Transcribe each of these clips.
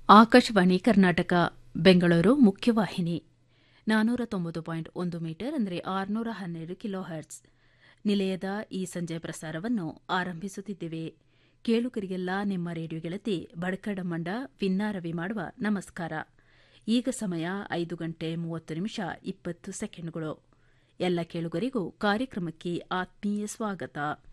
ಆಕಾಶವಾಣಿ ಕರ್ನಾಟಕ ಬೆಂಗಳೂರು ಮುಖ್ಯವಾಹಿನಿ ನಾನೂರ ತೊಂಬತ್ತು ಪಾಯಿಂಟ್ ಒಂದು ಮೀಟರ್ ಅಂದರೆ ಆರುನೂರ ಹನ್ನೆರಡು ಕಿಲೋ ಹರ್ಟ್ಸ್ ನಿಲಯದ ಈ ಸಂಜೆ ಪ್ರಸಾರವನ್ನು ಆರಂಭಿಸುತ್ತಿದ್ದೇವೆ ಕೇಳುಗರಿಗೆಲ್ಲ ನಿಮ್ಮ ರೇಡಿಯೋ ಗೆಳತಿ ಬಡಕಡಮಂಡ ವಿನ್ನಾರವಿ ಮಾಡುವ ನಮಸ್ಕಾರ ಈಗ ಸಮಯ ಐದು ಗಂಟೆ ಮೂವತ್ತು ನಿಮಿಷ ಇಪ್ಪತ್ತು ಸೆಕೆಂಡ್ಗಳು ಎಲ್ಲ ಕೇಳುಗರಿಗೂ ಕಾರ್ಯಕ್ರಮಕ್ಕೆ ಆತ್ಮೀಯ ಸ್ವಾಗತ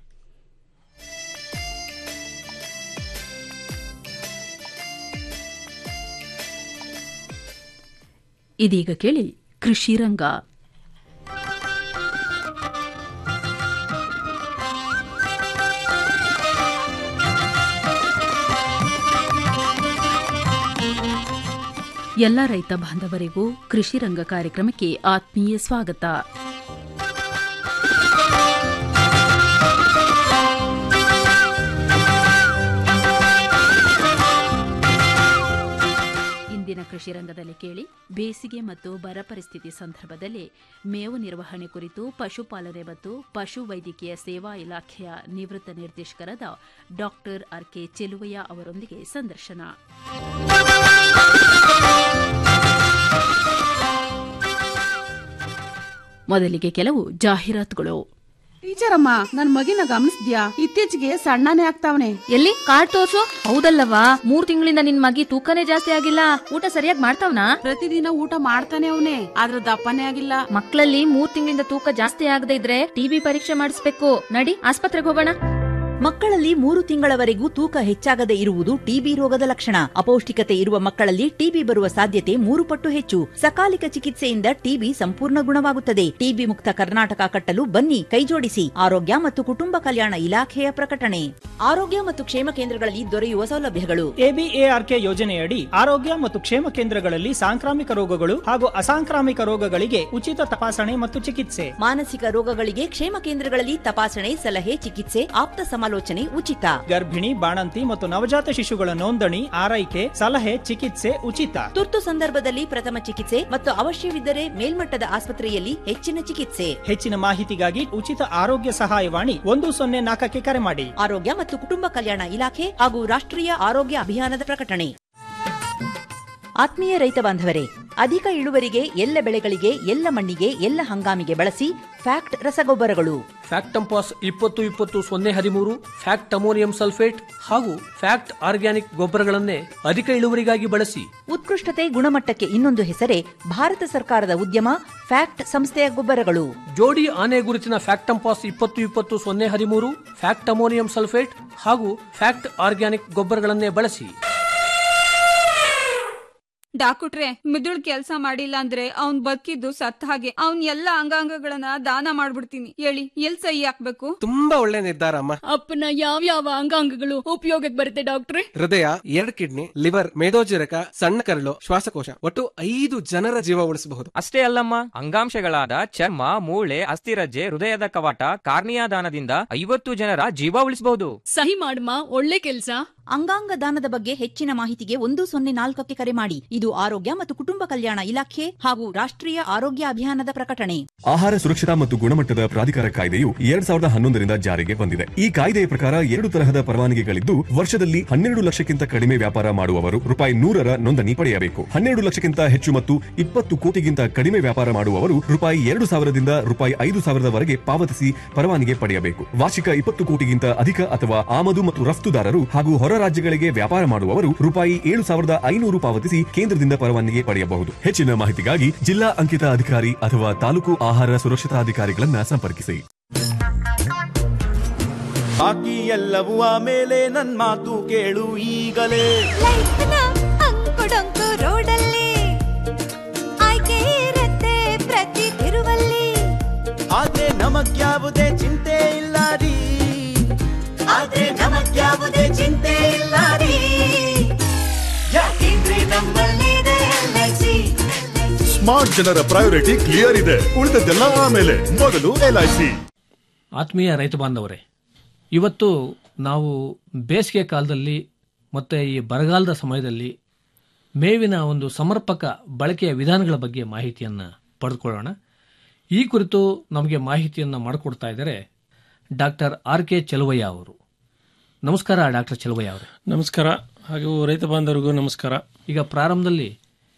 ಇದೀಗ ಕೇಳಿ ಕೃಷಿ ರಂಗ ಎಲ್ಲ ರೈತ ಬಾಂಧವರಿಗೂ ಕೃಷಿ ರಂಗ ಕಾರ್ಯಕ್ರಮಕ್ಕೆ ಆತ್ಮೀಯ ಸ್ವಾಗತ ಇಂದಿನ ಕೃಷಿ ರಂಗದಲ್ಲಿ ಕೇಳಿ ಬೇಸಿಗೆ ಮತ್ತು ಬರ ಪರಿಸ್ಥಿತಿ ಸಂದರ್ಭದಲ್ಲಿ ಮೇವು ನಿರ್ವಹಣೆ ಕುರಿತು ಪಶುಪಾಲನೆ ಮತ್ತು ಪಶು ವೈದ್ಯಕೀಯ ಸೇವಾ ಇಲಾಖೆಯ ನಿವೃತ್ತ ನಿರ್ದೇಶಕರಾದ ಡಾಕ್ಟರ್ ಆರ್ ಕೆ ಚೆಲುವಯ್ಯ ಅವರೊಂದಿಗೆ ಸಂದರ್ಶನ ಮೊದಲಿಗೆ ಕೆಲವು ಜಾಹೀರಾತುಗಳು ಟೀಚರ್ ಅಮ್ಮ ನನ್ ಮಗಿನ ಗಮನಿಸ್ದ್ಯಾ ಇತ್ತೀಚೆಗೆ ಸಣ್ಣನೇ ಆಗ್ತಾವನೆ ಎಲ್ಲಿ ಕಾರ್ಡ್ ತೋರ್ಸು ಹೌದಲ್ಲವಾ ಮೂರ್ ತಿಂಗಳಿಂದ ನಿನ್ ಮಗಿ ತೂಕನೇ ಜಾಸ್ತಿ ಆಗಿಲ್ಲ ಊಟ ಸರಿಯಾಗಿ ಮಾಡ್ತಾವ್ನಾ ಪ್ರತಿದಿನ ಊಟ ಮಾಡ್ತಾನೆ ಅವನೇ ಆದ್ರ ದಪ್ಪನೇ ಆಗಿಲ್ಲ ಮಕ್ಕಳಲ್ಲಿ ಮೂರ್ ತಿಂಗಳಿಂದ ತೂಕ ಜಾಸ್ತಿ ಆಗದೆ ಇದ್ರೆ ಟಿಬಿ ಪರೀಕ್ಷೆ ಮಾಡಿಸ್ಬೇಕು ನಡಿ ಆಸ್ಪತ್ರೆಗೆ ಹೋಗೋಣ ಮಕ್ಕಳಲ್ಲಿ ಮೂರು ತಿಂಗಳವರೆಗೂ ತೂಕ ಹೆಚ್ಚಾಗದೆ ಇರುವುದು ಟಿಬಿ ರೋಗದ ಲಕ್ಷಣ ಅಪೌಷ್ಟಿಕತೆ ಇರುವ ಮಕ್ಕಳಲ್ಲಿ ಟಿಬಿ ಬರುವ ಸಾಧ್ಯತೆ ಮೂರು ಪಟ್ಟು ಹೆಚ್ಚು ಸಕಾಲಿಕ ಚಿಕಿತ್ಸೆಯಿಂದ ಟಿಬಿ ಸಂಪೂರ್ಣ ಗುಣವಾಗುತ್ತದೆ ಟಿಬಿ ಮುಕ್ತ ಕರ್ನಾಟಕ ಕಟ್ಟಲು ಬನ್ನಿ ಕೈಜೋಡಿಸಿ ಆರೋಗ್ಯ ಮತ್ತು ಕುಟುಂಬ ಕಲ್ಯಾಣ ಇಲಾಖೆಯ ಪ್ರಕಟಣೆ ಆರೋಗ್ಯ ಮತ್ತು ಕ್ಷೇಮ ಕೇಂದ್ರಗಳಲ್ಲಿ ದೊರೆಯುವ ಸೌಲಭ್ಯಗಳು ಎಬಿಎಆರ್ಕೆ ಯೋಜನೆಯಡಿ ಆರೋಗ್ಯ ಮತ್ತು ಕ್ಷೇಮ ಕೇಂದ್ರಗಳಲ್ಲಿ ಸಾಂಕ್ರಾಮಿಕ ರೋಗಗಳು ಹಾಗೂ ಅಸಾಂಕ್ರಾಮಿಕ ರೋಗಗಳಿಗೆ ಉಚಿತ ತಪಾಸಣೆ ಮತ್ತು ಚಿಕಿತ್ಸೆ ಮಾನಸಿಕ ರೋಗಗಳಿಗೆ ಕ್ಷೇಮ ಕೇಂದ್ರಗಳಲ್ಲಿ ತಪಾಸಣೆ ಸಲಹೆ ಚಿಕಿತ್ಸೆ ಆಪ್ತ ಸಮಾಲೋಚನೆ ಉಚಿತ ಗರ್ಭಿಣಿ ಬಾಣಂತಿ ಮತ್ತು ನವಜಾತ ಶಿಶುಗಳ ನೋಂದಣಿ ಆರೈಕೆ ಸಲಹೆ ಚಿಕಿತ್ಸೆ ಉಚಿತ ತುರ್ತು ಸಂದರ್ಭದಲ್ಲಿ ಪ್ರಥಮ ಚಿಕಿತ್ಸೆ ಮತ್ತು ಅವಶ್ಯವಿದ್ದರೆ ಮೇಲ್ಮಟ್ಟದ ಆಸ್ಪತ್ರೆಯಲ್ಲಿ ಹೆಚ್ಚಿನ ಚಿಕಿತ್ಸೆ ಹೆಚ್ಚಿನ ಮಾಹಿತಿಗಾಗಿ ಉಚಿತ ಆರೋಗ್ಯ ಸಹಾಯವಾಣಿ ಒಂದು ಸೊನ್ನೆ ನಾಲ್ಕಕ್ಕೆ ಕರೆ ಮಾಡಿ ಆರೋಗ್ಯ ಮತ್ತು ಕುಟುಂಬ ಕಲ್ಯಾಣ ಇಲಾಖೆ ಹಾಗೂ ರಾಷ್ಟ್ರೀಯ ಆರೋಗ್ಯ ಅಭಿಯಾನದ ಪ್ರಕಟಣೆ ಆತ್ಮೀಯ ರೈತ ಬಾಂಧವರೇ ಅಧಿಕ ಇಳುವರಿಗೆ ಎಲ್ಲ ಬೆಳೆಗಳಿಗೆ ಎಲ್ಲ ಮಣ್ಣಿಗೆ ಎಲ್ಲ ಹಂಗಾಮಿಗೆ ಬಳಸಿ ಫ್ಯಾಕ್ಟ್ ರಸಗೊಬ್ಬರಗಳು ಫ್ಯಾಕ್ಟಂಪಾಸ್ ಇಪ್ಪತ್ತು ಇಪ್ಪತ್ತು ಸೊನ್ನೆ ಹದಿಮೂರು ಫ್ಯಾಕ್ಟ್ ಅಮೋನಿಯಂ ಸಲ್ಫೇಟ್ ಹಾಗೂ ಫ್ಯಾಕ್ಟ್ ಆರ್ಗ್ಯಾನಿಕ್ ಗೊಬ್ಬರಗಳನ್ನೇ ಅಧಿಕ ಇಳುವರಿಗಾಗಿ ಬಳಸಿ ಉತ್ಕೃಷ್ಟತೆ ಗುಣಮಟ್ಟಕ್ಕೆ ಇನ್ನೊಂದು ಹೆಸರೇ ಭಾರತ ಸರ್ಕಾರದ ಉದ್ಯಮ ಫ್ಯಾಕ್ಟ್ ಸಂಸ್ಥೆಯ ಗೊಬ್ಬರಗಳು ಜೋಡಿ ಆನೆ ಗುರುತಿನ ಫ್ಯಾಕ್ಟಂಪಾಸ್ ಇಪ್ಪತ್ತು ಇಪ್ಪತ್ತು ಸೊನ್ನೆ ಹದಿಮೂರು ಫ್ಯಾಕ್ಟ್ ಅಮೋನಿಯಂ ಸಲ್ಫೇಟ್ ಹಾಗೂ ಫ್ಯಾಕ್ಟ್ ಆರ್ಗ್ಯಾನಿಕ್ ಗೊಬ್ಬರಗಳನ್ನೇ ಬಳಸಿ ಡಾಕ್ಟ್ರೆ ಮಿದುಳ್ ಕೆಲ್ಸ ಮಾಡಿಲ್ಲ ಅಂದ್ರೆ ಅವ್ನ್ ಬದುಕಿದ್ದು ಸತ್ತ ಹಾಗೆ ಅವ್ನ್ ಎಲ್ಲಾ ಅಂಗಾಂಗಗಳನ್ನ ದಾನ ಮಾಡ್ಬಿಡ್ತೀನಿ ಹೇಳಿ ಎಲ್ ಸಹಿ ಹಾಕ್ಬೇಕು ತುಂಬಾ ಒಳ್ಳೆ ನಿರ್ಧಾರ ಅಮ್ಮ ಅಪ್ಪನ ಯಾವ ಯಾವ ಅಂಗಾಂಗಗಳು ಉಪಯೋಗಕ್ಕೆ ಬರುತ್ತೆ ಡಾಕ್ಟ್ರೆ ಹೃದಯ ಎರಡ್ ಕಿಡ್ನಿ ಲಿವರ್ ಮೇದೋಜರಕ ಸಣ್ಣ ಕರಳು ಶ್ವಾಸಕೋಶ ಒಟ್ಟು ಐದು ಜನರ ಜೀವ ಉಳಿಸಬಹುದು ಅಷ್ಟೇ ಅಲ್ಲಮ್ಮ ಅಂಗಾಂಶಗಳಾದ ಚರ್ಮ ಮೂಳೆ ಅಸ್ಥಿರಜ್ಜೆ ಹೃದಯದ ಕವಾಟ ಕಾರ್ನಿಯಾ ದಾನದಿಂದ ಐವತ್ತು ಜನರ ಜೀವ ಉಳಿಸಬಹುದು ಸಹಿ ಮಾಡಮ್ಮ ಒಳ್ಳೆ ಕೆಲ್ಸ ಅಂಗಾಂಗ ದಾನದ ಬಗ್ಗೆ ಹೆಚ್ಚಿನ ಮಾಹಿತಿಗೆ ಒಂದು ಸೊನ್ನೆ ನಾಲ್ಕಕ್ಕೆ ಕರೆ ಮಾಡಿ ಇದು ಆರೋಗ್ಯ ಮತ್ತು ಕುಟುಂಬ ಕಲ್ಯಾಣ ಇಲಾಖೆ ಹಾಗೂ ರಾಷ್ಟ್ರೀಯ ಆರೋಗ್ಯ ಅಭಿಯಾನದ ಪ್ರಕಟಣೆ ಆಹಾರ ಸುರಕ್ಷತಾ ಮತ್ತು ಗುಣಮಟ್ಟದ ಪ್ರಾಧಿಕಾರ ಕಾಯ್ದೆಯು ಎರಡ್ ಸಾವಿರದ ಹನ್ನೊಂದರಿಂದ ಜಾರಿಗೆ ಬಂದಿದೆ ಈ ಕಾಯ್ದೆಯ ಪ್ರಕಾರ ಎರಡು ತರಹದ ಪರವಾನಗಿಗಳಿದ್ದು ವರ್ಷದಲ್ಲಿ ಹನ್ನೆರಡು ಲಕ್ಷಕ್ಕಿಂತ ಕಡಿಮೆ ವ್ಯಾಪಾರ ಮಾಡುವವರು ರೂಪಾಯಿ ನೂರರ ನೋಂದಣಿ ಪಡೆಯಬೇಕು ಹನ್ನೆರಡು ಲಕ್ಷಕ್ಕಿಂತ ಹೆಚ್ಚು ಮತ್ತು ಇಪ್ಪತ್ತು ಕೋಟಿಗಿಂತ ಕಡಿಮೆ ವ್ಯಾಪಾರ ಮಾಡುವವರು ರೂಪಾಯಿ ಎರಡು ಸಾವಿರದಿಂದ ರೂಪಾಯಿ ಐದು ಸಾವಿರದವರೆಗೆ ಪಾವತಿಸಿ ಪರವಾನಗಿ ಪಡೆಯಬೇಕು ವಾರ್ಷಿಕ ಇಪ್ಪತ್ತು ಕೋಟಿಗಿಂತ ಅಧಿಕ ಅಥವಾ ಆಮದು ಮತ್ತು ರಫ್ತುದಾರರು ಹಾಗೂ ಹೊರ ರಾಜ್ಯಗಳಿಗೆ ವ್ಯಾಪಾರ ಮಾಡುವವರು ರೂಪಾಯಿ ಏಳು ಸಾವಿರದ ಐನೂರು ಪಾವತಿಸಿ ಕೇಂದ್ರದಿಂದ ಪರವಾನಗಿ ಪಡೆಯಬಹುದು ಹೆಚ್ಚಿನ ಮಾಹಿತಿಗಾಗಿ ಜಿಲ್ಲಾ ಅಂಕಿತ ಅಧಿಕಾರಿ ಅಥವಾ ತಾಲೂಕು ಆಹಾರ ಸುರಕ್ಷತಾಧಿಕಾರಿಗಳನ್ನ ಸಂಪರ್ಕಿಸಿ ಬಾಕಿ ಎಲ್ಲವೂ ಆಮೇಲೆ ನನ್ ಮಾತು ಕೇಳು ಈಗಲೇ ಅಂಕುಡೊಂಕು ರೋಡಲ್ಲಿ ಆಯ್ಕೆ ಇರತ್ತೆ ಪ್ರತಿ ತಿರುವಲ್ಲಿ ಆದ್ರೆ ನಮಗ್ಯಾವುದೇ ಚಿಂತೆ ಇಲ್ಲ ರೀ ಆದ್ರೆ ನಮಗ್ಯಾವುದೇ ಚಿಂತೆ ಇಲ್ಲ ರೀ ಯಾಕೆಂದ್ರೆ ನಮ್ಮಲ್ಲಿದೆ LIC. ಸ್ಮಾರ್ಟ್ ಜನರ ಪ್ರಯಾರಿಟಿ ಕ್ಲಿಯರ್ ಇದೆ ಉಳಿದದ್ದೆಲ್ಲ ಆಮೇಲೆ ಮೊದಲು ಎಲ್ಐಸಿ ಆತ್ಮೀಯ ರೈತ ಬಾಂಧವರೇ ಇವತ್ತು ನಾವು ಬೇಸಿಗೆ ಕಾಲದಲ್ಲಿ ಮತ್ತು ಈ ಬರಗಾಲದ ಸಮಯದಲ್ಲಿ ಮೇವಿನ ಒಂದು ಸಮರ್ಪಕ ಬಳಕೆಯ ವಿಧಾನಗಳ ಬಗ್ಗೆ ಮಾಹಿತಿಯನ್ನು ಪಡೆದುಕೊಳ್ಳೋಣ ಈ ಕುರಿತು ನಮಗೆ ಮಾಹಿತಿಯನ್ನು ಮಾಡಿಕೊಡ್ತಾ ಇದ್ದಾರೆ ಡಾಕ್ಟರ್ ಆರ್ ಕೆ ಚೆಲುವಯ್ಯ ಅವರು ನಮಸ್ಕಾರ ಡಾಕ್ಟರ್ ಚೆಲುವಯ್ಯ ಅವರೇ ನಮಸ್ಕಾರ ಹಾಗೂ ರೈತ ಬಾಂಧವರಿಗೂ ನಮಸ್ಕಾರ ಈಗ ಪ್ರಾರಂಭದಲ್ಲಿ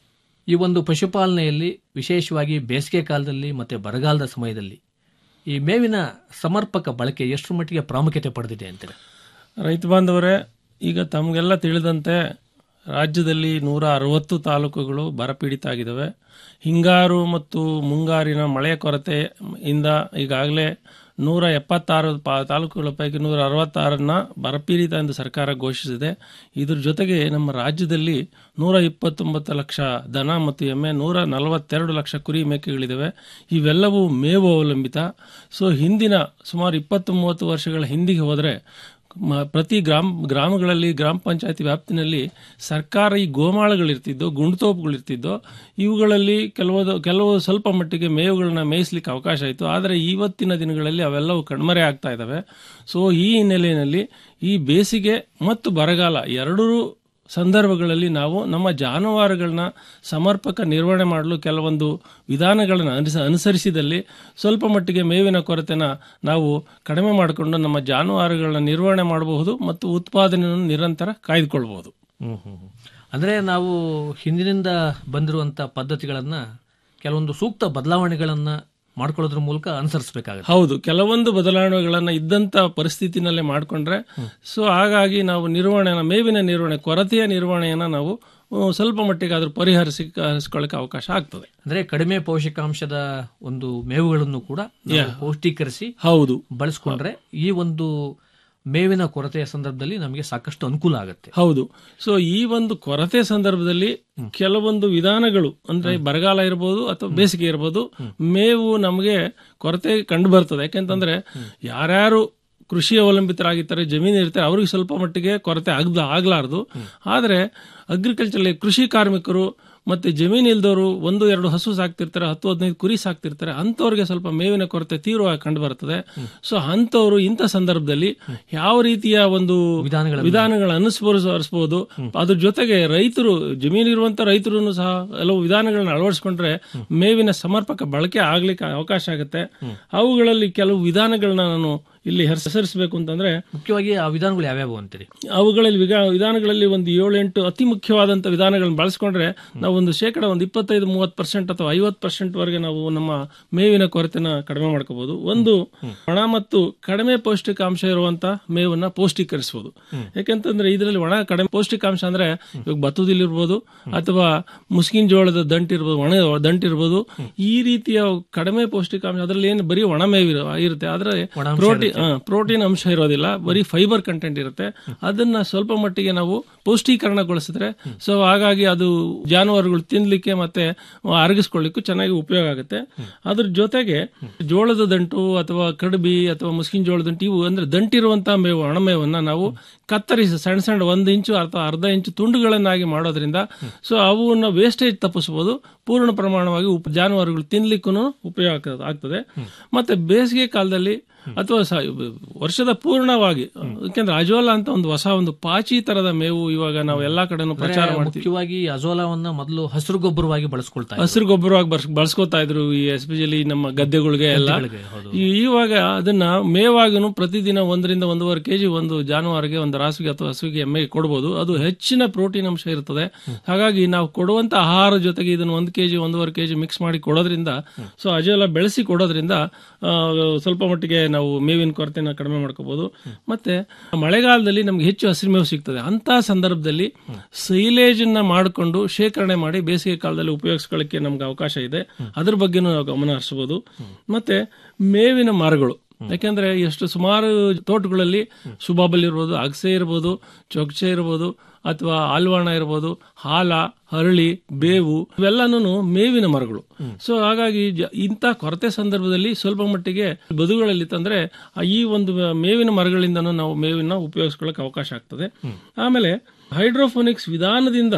ಈ ಒಂದು ಪಶುಪಾಲನೆಯಲ್ಲಿ ವಿಶೇಷವಾಗಿ ಬೇಸಿಗೆ ಕಾಲದಲ್ಲಿ ಮತ್ತು ಬರಗಾಲದ ಸಮಯದಲ್ಲಿ ಈ ಮೇವಿನ ಸಮರ್ಪಕ ಬಳಕೆ ಎಷ್ಟು ಮಟ್ಟಿಗೆ ಪ್ರಾಮುಖ್ಯತೆ ಪಡೆದಿದೆ ಅಂತೀರ ರೈತ ಬಾಂಧವರೇ ಈಗ ತಮಗೆಲ್ಲ ತಿಳಿದಂತೆ ರಾಜ್ಯದಲ್ಲಿ ನೂರ ಅರವತ್ತು ತಾಲೂಕುಗಳು ಬರಪೀಡಿತ ಆಗಿದ್ದಾವೆ ಹಿಂಗಾರು ಮತ್ತು ಮುಂಗಾರಿನ ಮಳೆಯ ಕೊರತೆ ಇಂದ ಈಗಾಗಲೇ ನೂರ ಎಪ್ಪತ್ತಾರು ಪಾ- ತಾಲೂಕುಗಳ ಪೈಕಿ ನೂರ ಅರವತ್ತಾರನ್ನ ಬರಪೀಡಿತ ಎಂದು ಸರ್ಕಾರ ಘೋಷಿಸಿದೆ ಇದ್ರ ಜೊತೆಗೆ ನಮ್ಮ ರಾಜ್ಯದಲ್ಲಿ ನೂರ ಇಪ್ಪತ್ತೊಂಬತ್ತು ಲಕ್ಷ ದನ ಮತ್ತು ಎಮ್ಮೆ ನೂರ ನಲವತ್ತೆರಡು ಲಕ್ಷ ಕುರಿ ಮೇಕೆಗಳಿದ್ದಾವೆ ಇವೆಲ್ಲವೂ ಮೇವು ಅವಲಂಬಿತ ಸೊ ಹಿಂದಿನ ಸುಮಾರು ಇಪ್ಪತ್ತು ಮೂವತ್ತು ವರ್ಷಗಳ ಹಿಂದಿಗೆ ಹೋದರೆ ಮ- ಪ್ರತಿ ಗ್ರಾಮ ಗ್ರಾಮಗಳಲ್ಲಿ ಗ್ರಾಮ ಪಂಚಾಯತಿ ವ್ಯಾಪ್ತಿನಲ್ಲಿ ಸರ್ಕಾರಿ ಗೋಮಾಳಗಳಿರ್ತಿದ್ದೋ ಗುಂಡ್ತೋಪುಗಳಿರ್ತಿದ್ದೋ ಇವುಗಳಲ್ಲಿ ಕೆಲವು ಕೆಲವು ಸ್ವಲ್ಪ ಮಟ್ಟಿಗೆ ಮೇವುಗಳನ್ನ ಮೇಯಿಸ್ಲಿಕ್ಕೆ ಅವಕಾಶ ಇತ್ತು ಆದರೆ ಇವತ್ತಿನ ದಿನಗಳಲ್ಲಿ ಅವೆಲ್ಲವೂ ಕಣ್ಮರೆ ಆಗ್ತಾ ಇದ್ದಾವೆ ಸೊ ಈ ಹಿನ್ನೆಲೆಯಲ್ಲಿ ಈ ಬೇಸಿಗೆ ಮತ್ತು ಬರಗಾಲ ಎರಡೂ ಸಂದರ್ಭಗಳಲ್ಲಿ ನಾವು ನಮ್ಮ ಜಾನುವಾರುಗಳನ್ನ ಸಮರ್ಪಕ ನಿರ್ವಹಣೆ ಮಾಡಲು ಕೆಲವೊಂದು ವಿಧಾನಗಳನ್ನು ಅನುಸ ಅನುಸರಿಸಿದಲ್ಲಿ ಸ್ವಲ್ಪ ಮಟ್ಟಿಗೆ ಮೇವಿನ ಕೊರತೆನ ನಾವು ಕಡಿಮೆ ಮಾಡಿಕೊಂಡು ನಮ್ಮ ಜಾನುವಾರುಗಳನ್ನ ನಿರ್ವಹಣೆ ಮಾಡಬಹುದು ಮತ್ತು ಉತ್ಪಾದನೆಯನ್ನು ನಿರಂತರ ಕಾಯ್ದುಕೊಳ್ಬಹುದು ಹ್ಮ್ ಹ್ಮ್ ಹ್ಮ್. ಅಂದ್ರೆ ನಾವು ಹಿಂದಿನಿಂದ ಬಂದಿರುವಂತ ಪದ್ಧತಿಗಳನ್ನ ಕೆಲವೊಂದು ಸೂಕ್ತ ಬದಲಾವಣೆಗಳನ್ನ ಮಾಡ್ಕೊಳ್ಳೋದ್ರ ಮೂಲಕ ಅನುಸರಿಸಬೇಕಾಗುತ್ತೆ ಹೌದು ಕೆಲವೊಂದು ಬದಲಾವಣೆಗಳನ್ನ ಇದ್ದಂತ ಪರಿಸ್ಥಿತಿನಲ್ಲೇ ಮಾಡಿಕೊಂಡ್ರೆ ಸೊ ಹಾಗಾಗಿ ನಾವು ನಿರ್ವಹಣೆ ಮೇವಿನ ನಿರ್ವಹಣೆ ಕೊರತೆಯ ನಿರ್ವಹಣೆಯನ್ನ ನಾವು ಆ, ಸ್ವಲ್ಪ ಮಟ್ಟಿಗೆ ಅದ್ರ ಪರಿಹರಿಸಿ ಹರಿಸ್ಕೊಳ್ಳಕ್ಕೆ ಅವಕಾಶ ಆಗ್ತದೆ ಅಂದ್ರೆ ಕಡಿಮೆ ಪೌಷ್ಟಿಕಾಂಶದ ಒಂದು ಮೇವುಗಳನ್ನು ಕೂಡ ನಾವು Yeah. ಪೌಷ್ಟೀಕರಿಸಿ ಹೌದು ಬಳಸ್ಕೊಂಡ್ರೆ ಈ ಒಂದು ಮೇವಿನ ಕೊರತೆಯ ಸಂದರ್ಭದಲ್ಲಿ ನಮಗೆ ಸಾಕಷ್ಟು ಅನುಕೂಲ ಆಗುತ್ತೆ ಹೌದು ಸೊ ಈ ಒಂದು ಕೊರತೆ ಸಂದರ್ಭದಲ್ಲಿ ಕೆಲವೊಂದು ವಿಧಾನಗಳು ಅಂದ್ರೆ ಬರಗಾಲ ಇರಬಹುದು ಅಥವಾ ಬೇಸಿಗೆ ಇರಬಹುದು ಮೇವು ನಮಗೆ ಕೊರತೆ ಕಂಡು ಬರ್ತದೆ ಯಾಕೆಂತಂದ್ರೆ ಯಾರ್ಯಾರು ಕೃಷಿ ಅವಲಂಬಿತರಾಗಿರ್ತಾರೆ ಜಮೀನು ಇರ್ತಾರೆ ಅವ್ರಿಗೆ ಸ್ವಲ್ಪ ಮಟ್ಟಿಗೆ ಕೊರತೆ ಆಗ್ದ ಆಗ್ಲಾರ್ದು ಆದ್ರೆ ಅಗ್ರಿಕಲ್ಚರ್ ಕೃಷಿ ಕಾರ್ಮಿಕರು ಮತ್ತೆ ಜಮೀನು ಇಲ್ದವರು ಒಂದು ಎರಡು ಹಸು ಸಾಕ್ತಿರ್ತಾರೆ ಹತ್ತು ಹದಿನೈದು ಕುರಿ ಸಾಕ್ತಿರ್ತಾರೆ ಅಂಥವ್ರಿಗೆ ಸ್ವಲ್ಪ ಮೇವಿನ ಕೊರತೆ ತೀವ್ರವಾಗಿ ಕಂಡು ಬರ್ತದೆ ಸೊ ಅಂಥವ್ರು ಇಂಥ ಸಂದರ್ಭದಲ್ಲಿ ಯಾವ ರೀತಿಯ ಒಂದು ವಿಧಾನಗಳ ಅನುಸ್ಮರಿಸಬಹುದು ಅದ್ರ ಜೊತೆಗೆ ರೈತರು ಜಮೀನಿರುವಂತ ರೈತರು ಸಹ ಕೆಲವು ವಿಧಾನಗಳನ್ನ ಅಳವಡಿಸ್ಕೊಂಡ್ರೆ ಮೇವಿನ ಸಮರ್ಪಕ ಬಳಕೆ ಆಗ್ಲಿಕ್ಕೆ ಅವಕಾಶ ಆಗುತ್ತೆ ಅವುಗಳಲ್ಲಿ ಕೆಲವು ವಿಧಾನಗಳನ್ನ ನಾನು ಇಲ್ಲಿ ಹೆಸರಿಸಬೇಕು ಅಂತಂದ್ರೆ ಮುಖ್ಯವಾಗಿ ಆ ವಿಧಾನಗಳು ಯಾವ್ಯಾವು ಅಂತೀರಿ ಅವುಗಳಲ್ಲಿ ವಿಗ- ವಿಧಾನಗಳಲ್ಲಿ ಒಂದು ಏಳು ಎಂಟು ಅತಿ ಮುಖ್ಯವಾದಂತ ವಿಧಾನಗಳನ್ನ ಬಳಸ್ಕೊಂಡ್ರೆ ನಾವು ಒಂದು ಶೇಕಡ ಒಂದು ಇಪ್ಪತ್ತೈದು ಮೂವತ್ತು ಪರ್ಸೆಂಟ್ ಅಥವಾ ಐವತ್ತು ಪರ್ಸೆಂಟ್ ವರೆಗೆ ನಾವು ನಮ್ಮ ಮೇವಿನ ಕೊರತೆನ ಕಡಿಮೆ ಮಾಡ್ಕೋಬಹುದು ಒಂದು ಒಣ ಮತ್ತು ಕಡಿಮೆ ಪೌಷ್ಟಿಕಾಂಶ ಇರುವಂತ ಮೇವನ್ನ ಪೌಷ್ಟಿಕರಿಸಬಹುದು ಯಾಕೆಂತಂದ್ರೆ ಇದರಲ್ಲಿ ಒಣ ಕಡಿಮೆ ಪೌಷ್ಟಿಕಾಂಶ ಅಂದ್ರೆ ಇವಾಗ ಭತ್ತದಲ್ಲಿರ್ಬೋದು ಅಥವಾ ಮುಸ್ಕಿನ ಜೋಳದ ದಂಟ್ ಇರ್ಬೋದು ಒಣ ದಂಟ್ ಇರ್ಬೋದು ಈ ರೀತಿಯ ಕಡಿಮೆ ಪೌಷ್ಟಿಕಾಂಶ ಅದರಲ್ಲಿ ಏನು ಬರೀ ಒಣ ಮೇವು ಇರೋ- ಇರುತ್ತೆ ಆದ್ರೆ ಒಣಾಂಶ ಪ್ರೋಟೀನ್ ಇರುತ್ತೆ. ಪ್ರೋಟೀನ್ ಅಂಶ ಇರೋದಿಲ್ಲ ಬರೀ ಫೈಬರ್ ಕಂಟೆಂಟ್ ಇರುತ್ತೆ ಅದನ್ನ ಸ್ವಲ್ಪ ಮಟ್ಟಿಗೆ ನಾವು ಪೌಷ್ಟೀಕರಣಗೊಳಿಸಿದ್ರೆ ಸೊ ಹಾಗಾಗಿ ಅದು ಜಾನುವಾರುಗಳು ತಿನ್ಲಿಕ್ಕೆ ಮತ್ತೆ ಅರಗಿಸ್ಕೊಳ್ಳಿಕ್ಕೂ ಚೆನ್ನಾಗಿ ಉಪಯೋಗ ಆಗುತ್ತೆ ಅದ್ರ ಜೊತೆಗೆ ಜೋಳದ ದಂಟು ಅಥವಾ ಕಡಬಿ ಅಥವಾ ಮುಸ್ಕಿನ ಜೋಳದ ದಂಟು ಇವು ಅಂದ್ರೆ ದಂಟಿರುವಂತಹ ಮೇವು ಒಣಮೇವನ್ನ ನಾವು ಕತ್ತರಿಸಿ ಸಣ್ಣ ಸಣ್ಣ ಒಂದು ಇಂಚು ಅಥವಾ ಅರ್ಧ ಇಂಚು ತುಂಡುಗಳನ್ನಾಗಿ ಮಾಡೋದ್ರಿಂದ ಸೊ ಅವನ್ನ ವೇಸ್ಟೇಜ್ ತಪ್ಪಿಸಬಹುದು ಪೂರ್ಣ ಪ್ರಮಾಣವಾಗಿ ಉಪ ಜಾನುವಾರುಗಳು ತಿನ್ಲಿಕ್ಕೂ ಉಪಯೋಗ ಆಗ್ತದೆ- ಆಗ್ತದೆ ಮತ್ತೆ ಬೇಸಿಗೆ ಕಾಲದಲ್ಲಿ ಅಥವಾ ಸ- ವರ್ಷದ ಪೂರ್ಣವಾಗಿ ಯಾಕೆಂದ್ರೆ ಅಜೋಲಾ ಅಂತ ಒಂದು ಹೊಸ ಒಂದು ಪಾಚಿ ತರದ ಮೇವು ಇವಾಗ ನಾವು ಎಲ್ಲಾ ಕಡೆನೂ ಪ್ರಚಾರ ಅಂದ್ರೆ ಮಾಡ್ತೀವಿ ಮುಖ್ಯವಾಗಿ ಅಜೋಲಾವನ್ನ ಮೊದಲು ಹಸಿರು ಗೊಬ್ಬರವಾಗಿ ಬಳಸ್ಕೊಳ್ತಾ ಇದ್ರು. ಹಸಿರು ಗೊಬ್ಬರವಾಗಿ ಬರ್ಸ್- ಬಳಸ್ಕೊತಾ ಇದ್ರು ಈ ಎಸ್ಪೆಷಲಿ ನಮ್ಮ ಗದ್ದೆಗಳಿಗೆ ಎಲ್ಲ ಗದ್ದೆಗಳಿಗೆ, ಹೌದು. ಈ- ಇವಾಗ ಅದನ್ನ ಮೇವಾಗಿನೂ ಪ್ರತಿದಿನ ಒಂದರಿಂದ ಒಂದೂವರೆ ಕೆಜಿ ಒಂದು ಜಾನುವಾರಿಗೆ ಒಂದು ರಾಸುಗೆ ಅಥವಾ ಹಸುವಿಗೆ ಎಮ್ಮೆಗೆ ಕೊಡಬಹುದು ಅದು ಹೆಚ್ಚಿನ ಪ್ರೋಟೀನ್ ಅಂಶ ಇರ್ತದೆ ಹಾಗಾಗಿ ನಾವು ಕೊಡುವಂತ ಆಹಾರ ಜೊತೆಗೆ ಇದನ್ನ ಒಂದು ಕೆಜಿ ಒಂದೂವರೆ ಕೆಜಿ ಮಿಕ್ಸ್ ಮಾಡಿ ಕೊಡೋದ್ರಿಂದ ಸೊ ಅಜೆಲ್ಲ ಬೆಳೆಸಿ ಕೊಡೋದ್ರಿಂದ ಆ, ಸ್ವಲ್ಪ ಮಟ್ಟಿಗೆ ನಾವು ಮೇವಿನ ಕೊರತೆನ ಕಡಿಮೆ ಮಾಡ್ಕೋಬಹುದು ಮತ್ತೆ ಮಳೆಗಾಲದಲ್ಲಿ ನಮ್ಗೆ ಹೆಚ್ಚು ಹಸಿರು ಮೇವು ಸಿಗ್ತದೆ ಅಂತ ಸಂದರ್ಭದಲ್ಲಿ ಸೈಲೇಜ್ ಅನ್ನ ಮಾಡಿಕೊಂಡು ಶೇಖರಣೆ ಮಾಡಿ ಬೇಸಿಗೆ ಕಾಲದಲ್ಲಿ ಉಪಯೋಗಿಸ್ಕೊಳ್ಳಿಕ್ಕೆ ನಮ್ಗೆ ಅವಕಾಶ ಇದೆ ಅದ್ರ ಬಗ್ಗೆನೂ ನಾವು ಗಮನ ಹರಿಸಬಹುದು ಮತ್ತೆ ಮೇವಿನ ಮರಗಳು ಯಾಕೆಂದ್ರೆ ಎಷ್ಟು ಸುಮಾರು ತೋಟಗಳಲ್ಲಿ ಸುಬಾಬಲ್ ಇರ್ಬೋದು ಅಗಸೆ ಇರ್ಬೋದು ಚೊಕ್ಚೆ ಇರ್ಬೋದು ಅಥವಾ ಆಲ್ವಾಣ ಇರ್ಬೋದು ಹಾಲ ಹರಳಿ ಬೇವು ಇವೆಲ್ಲನೂ ಮೇವಿನ ಮರಗಳು ಸೊ ಹಾಗಾಗಿ ಜ- ಇಂಥ ಕೊರತೆ ಸಂದರ್ಭದಲ್ಲಿ ಸ್ವಲ್ಪ ಮಟ್ಟಿಗೆ ಬದುಗಳಲ್ಲಿ ತಂದ್ರೆ ಆ ಈ ಒಂದು ಮೇವಿನ ಮರಗಳಿಂದನೂ ನಾವು ಮೇವಿನ ಉಪಯೋಗಿಸ್ಕೊಳ್ಳಕ್ಕೆ ಅವಕಾಶ ಆಗ್ತದೆ ಆಮೇಲೆ ಹೈಡ್ರೋಫೋನಿಕ್ಸ್ ವಿಧಾನದಿಂದ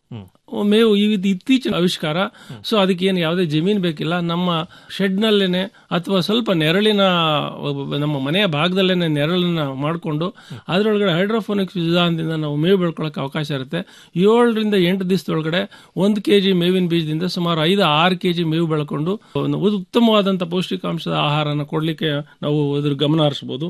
ಮೇವು ಇದು ಇತ್ತೀಚಿನ ಆವಿಷ್ಕಾರ ಸೊ ಅದಕ್ಕೆ ಏನು ಯಾವುದೇ ಜಮೀನು ಬೇಕಿಲ್ಲ ನಮ್ಮ ಶೆಡ್ ನಲ್ಲೇನೆ ಅಥವಾ ಸ್ವಲ್ಪ ನೆರಳಿನ ನಮ್ಮ ಮನೆಯ ಭಾಗದಲ್ಲೇನೆ ನೆರಳನ್ನ ಮಾಡಿಕೊಂಡು ಅದರೊಳಗಡೆ ಹೈಡ್ರೋಫೋನಿಕ್ಸ್ ವಿಧಾನದಿಂದ ನಾವು ಮೇವು ಬೆಳ್ಕೊಳ್ಳೋಕೆ ಅವಕಾಶ ಇರುತ್ತೆ ಏಳರಿಂದ ಎಂಟು ದಿವಸದೊಳಗಡೆ ಒಂದು ಕೆಜಿ ಮೇವಿನ ಬೀಜದಿಂದ ಸುಮಾರು ಐದು ಆರು ಕೆಜಿ ಮೇವು ಬೆಳ್ಕೊಂಡು ಒಂದು ಉತ್ತಮವಾದಂಥ ಪೌಷ್ಟಿಕಾಂಶದ ಆಹಾರನ ಕೊಡ್ಲಿಕ್ಕೆ ನಾವು ಅದ್ರ ಗಮನ ಹರಿಸಬಹುದು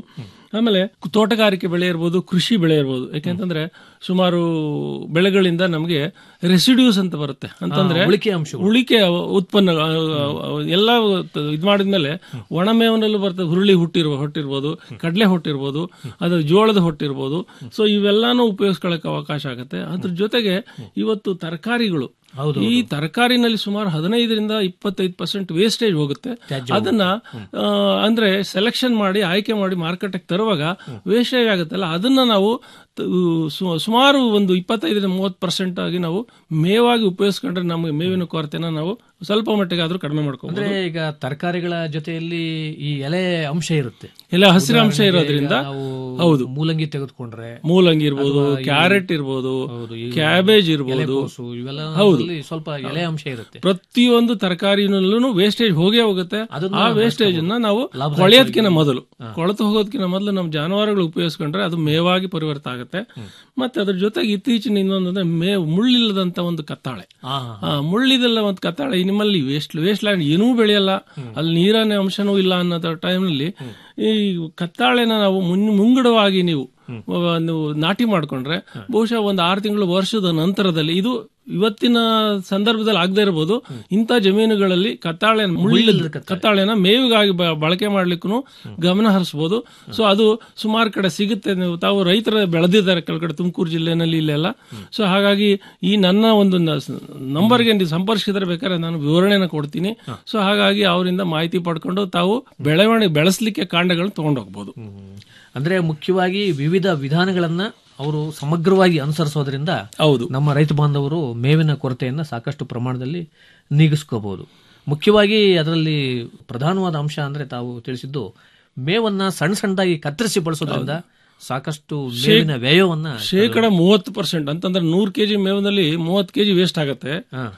ಆಮೇಲೆ ತೋಟಗಾರಿಕೆ ಬೆಳೆ ಇರ್ಬೋದು ಕೃಷಿ ಬೆಳೆ ಇರ್ಬೋದು ಯಾಕೆಂತಂದ್ರೆ ಸುಮಾರು ಬೆಳೆಗಳಿಂದ ನಮಗೆ ರೆಸಿಡ್ಯೂಸ್ ಅಂತ ಬರುತ್ತೆ ಅಂತಂದ್ರೆ ಆ, ಉಳಿಕೆ ಅಂಶಗಳು. ಉಳಿಕೆ ಉತ್ಪನ್ನ ಆ, ಆ, ಎಲ್ಲ ಇದು ಮಾಡಿದ್ಮೇಲೆ ಒಣಮೇವನಲ್ಲೂ ಬರ್ತದೆ ಹುರುಳಿ ಹುಟ್ಟಿರುವ ಹೊಟ್ಟಿರ್ಬೋದು ಕಡಲೆ ಹೊಟ್ಟಿರ್ಬೋದು ಅದು ಜೋಳದ ಹೊಟ್ಟಿರ್ಬೋದು ಸೊ ಇವೆಲ್ಲಾನು ಉಪಯೋಗಿಸ್ಕೊಳ್ಳಕ್ಕೆ ಅವಕಾಶ ಆಗುತ್ತೆ ಅದ್ರ ಜೊತೆಗೆ ಇವತ್ತು ತರಕಾರಿಗಳು ಈ ತರಕಾರಿನಲ್ಲಿ ಸುಮಾರು ಹದಿನೈದರಿಂದ ಇಪ್ಪತ್ತೈದು ಪರ್ಸೆಂಟ್ ವೇಸ್ಟೇಜ್ ಹೋಗುತ್ತೆ ಅದನ್ನ ಆ, ಅಂದ್ರೆ ಸೆಲೆಕ್ಷನ್ ಮಾಡಿ ಆಯ್ಕೆ ಮಾಡಿ ಮಾರ್ಕೆಟ್ಗೆ ತರುವಾಗ ವೇಸ್ಟೇಜ್ ಆಗುತ್ತಲ್ಲ ಅದನ್ನ ನಾವು ತ- ಸು- ಸುಮಾರು ಒಂದು ಇಪ್ಪತ್ತೈದರಿಂದ ಮೂವತ್ತು ಪರ್ಸೆಂಟ್ ಆಗಿ ನಾವು ಮೇವಾಗಿ ಉಪಯೋಗಿಸ್ಕೊಂಡ್ರೆ ನಮಗೆ ಮೇವಿನ ಕೊರತೆನ ನಾವು ಸ್ವಲ್ಪ ಮಟ್ಟಿಗೆ ಆದ್ರೂ ಕಡಿಮೆ ಅಂದ್ರೆ ಮಾಡ್ಕೋಬಹುದು ಈಗ ತರಕಾರಿಗಳ ಜೊತೆಯಲ್ಲಿ ಈ ಎಲೆ ಅಂಶ ಇರುತ್ತೆ ಎಲ್ಲ ಹಸಿರು ಅಂಶ ಉದಾಹರಣೆಗೆ ಇರೋದ್ರಿಂದ ಈಗ ನಾವು ಹೌದು ಮೂಲಂಗಿ ತೆಗೆದುಕೊಂಡ್ರೆ ಮೂಲಂಗಿ ಇರ್ಬೋದು ಅಥವಾ ಈ- ಕ್ಯಾರೆಟ್ ಇರ್ಬೋದು ಹೌದು, ಈ ಕ್ಯಾಬೇಜ್ ಇರ್ಬೋದು ಎಲೆಕೋಸು ಇವೆಲ್ಲ ಹೌದು ಸ್ವಲ್ಪ ಎಲೆ ಅಂಶ ಇರುತ್ತೆ ಪ್ರತಿಯೊಂದು ತರಕಾರಿನಲ್ಲೂ ವೇಸ್ಟೇಜ್ ಹೋಗೇ ಹೋಗುತ್ತೆ ಅದನ್ನ ಆ ವೇಸ್ಟೇಜ್ ಅನ್ನ ನಾವು ಲಾಭದಾಯಕವಾಗಿ- ಕೊಳೆಯೋದಕ್ಕಿಂತ ಮೊದಲು ಕೊಳೆತು ಹೋಗೋದಕ್ಕಿಂತ ಮೊದಲು ನಮ್ಮ ಜಾನುವಾರುಗಳು ಉಪಯೋಗಿಸ್ಕೊಂಡ್ರೆ ಅದು ಮೇವಾಗಿ ಪರಿವರ್ತ ಆಗುತ್ತೆ ಮತ್ತೆ ಅದ್ರ ಜೊತೆಗೆ ಇತ್ತೀಚಿನ ಇನ್ನೊಂದು ಅಂದ್ರೆ ಮೇವು ಮುಳ್ಳಿಲ್ಲದಂತ ಒಂದು ಕತ್ತಾಳೆ ಆ, ಆ, ಮುಳ್ಳಿದೆಲ್ಲ ಒಂದು ಕತ್ತಾಳೆ ನಿಮ್ಮಲ್ಲಿ ವೇಸ್ಟ್ ವೇಸ್ಟ್ ಲ್ಯಾಂಡ್ ಏನೂ ಬೆಳೆಯಲ್ಲ ಅಲ್ಲಿ ನೀರಿನ ಅಂಶನೂ ಇಲ್ಲ ಅನ್ನೋ ಟೈಮ್ನಲ್ಲಿ ಈ ಕತ್ತಾಳೆನ ನಾವು ಮುನ್ ಮುಂಗಡವಾಗಿ ನೀವು ಆ, ನೀವು ನಾಟಿ ಮಾಡ್ಕೊಂಡ್ರೆ ಬಹುಶಃ ಒಂದು ಆರು ತಿಂಗಳು ವರ್ಷದ ನಂತರದಲ್ಲಿ ಇದು ಇವತ್ತಿನ ಸಂದರ್ಭದಲ್ಲಿ ಆಗದೆ ಇರಬಹುದು ಇಂಥ ಜಮೀನುಗಳಲ್ಲಿ ಕತ್ತಾಳೆ ಮುಳ್ಳಿದ ಕತ್ತಾಳೆನ ಮೇವಿಗಾಗಿ ಬ- ಬಳಕೆ ಮಾಡ್ಲಿಕ್ಕೂ ಗಮನ ಹರಿಸಬಹುದು ಸೊ ಅದು ಸುಮಾರು ಕಡೆ ಸಿಗುತ್ತೆ ನೀವು ತಾವು ರೈತರ ಬೆಳೆದಿದ್ದಾರೆ ಕೆಳಗಡೆ ತುಮಕೂರು ಜಿಲ್ಲೆನಲ್ಲಿ ಇಲ್ಲೆಲ್ಲ ಸೊ ಹಾಗಾಗಿ ಈ ನನ್ನ ಒಂದು ನ- ನಂಬರ್ಗೆ ನೀವು ಸಂಪರ್ಕಿಸಿದ್ರೆ ಬೇಕಾದ್ರೆ ನಾನು ವಿವರಣೆನ ಕೊಡ್ತೀನಿ ಸೊ ಹಾಗಾಗಿ ಅವರಿಂದ ಮಾಹಿತಿ ಪಡ್ಕೊಂಡು ತಾವು ಬೆಳವಣಿಗೆ ಬೆಳೆಸಲಿಕ್ಕೆ ಕಾಂಡಗಳನ್ನ ತಗೊಂಡು ಹೋಗ್ಬೋದು ಅಂದ್ರೆ ಮುಖ್ಯವಾಗಿ ವಿವಿಧ ವಿಧಾನಗಳನ್ನ ಅವರು ಸಮಗ್ರವಾಗಿ ಅನುಸರಿಸೋದ್ರಿಂದ ಹೌದು ನಮ್ಮ ರೈತ ಬಾಂಧವರು ಮೇವಿನ ಕೊರತೆಯನ್ನ ಸಾಕಷ್ಟು ಪ್ರಮಾಣದಲ್ಲಿ ನೀಗಿಸ್ಕೋಬಹುದು ಮುಖ್ಯವಾಗಿ ಅದರಲ್ಲಿ ಪ್ರಧಾನವಾದ ಅಂಶ ಅಂದ್ರೆ ತಾವು ತಿಳಿಸಿದ್ದು ಮೇವನ್ನ ಸಣ್ಣ ಸಣ್ಣದಾಗಿ ಕತ್ತರಿಸಿ ಬಳಸೋದ್ರಿಂದ ಸಾಕಷ್ಟು ಮೇವಿನ ವ್ಯಯವನ್ನ ಶೇಕಡ ಮೂವತ್ತು ಪರ್ಸೆಂಟ್ ಅಂತಂದ್ರೆ ನೂರು ಕೆಜಿ ಮೇವಿನಲ್ಲಿ ಮೂವತ್ತು ಕೆಜಿ ವೇಸ್ಟ್ ಆಗುತ್ತೆ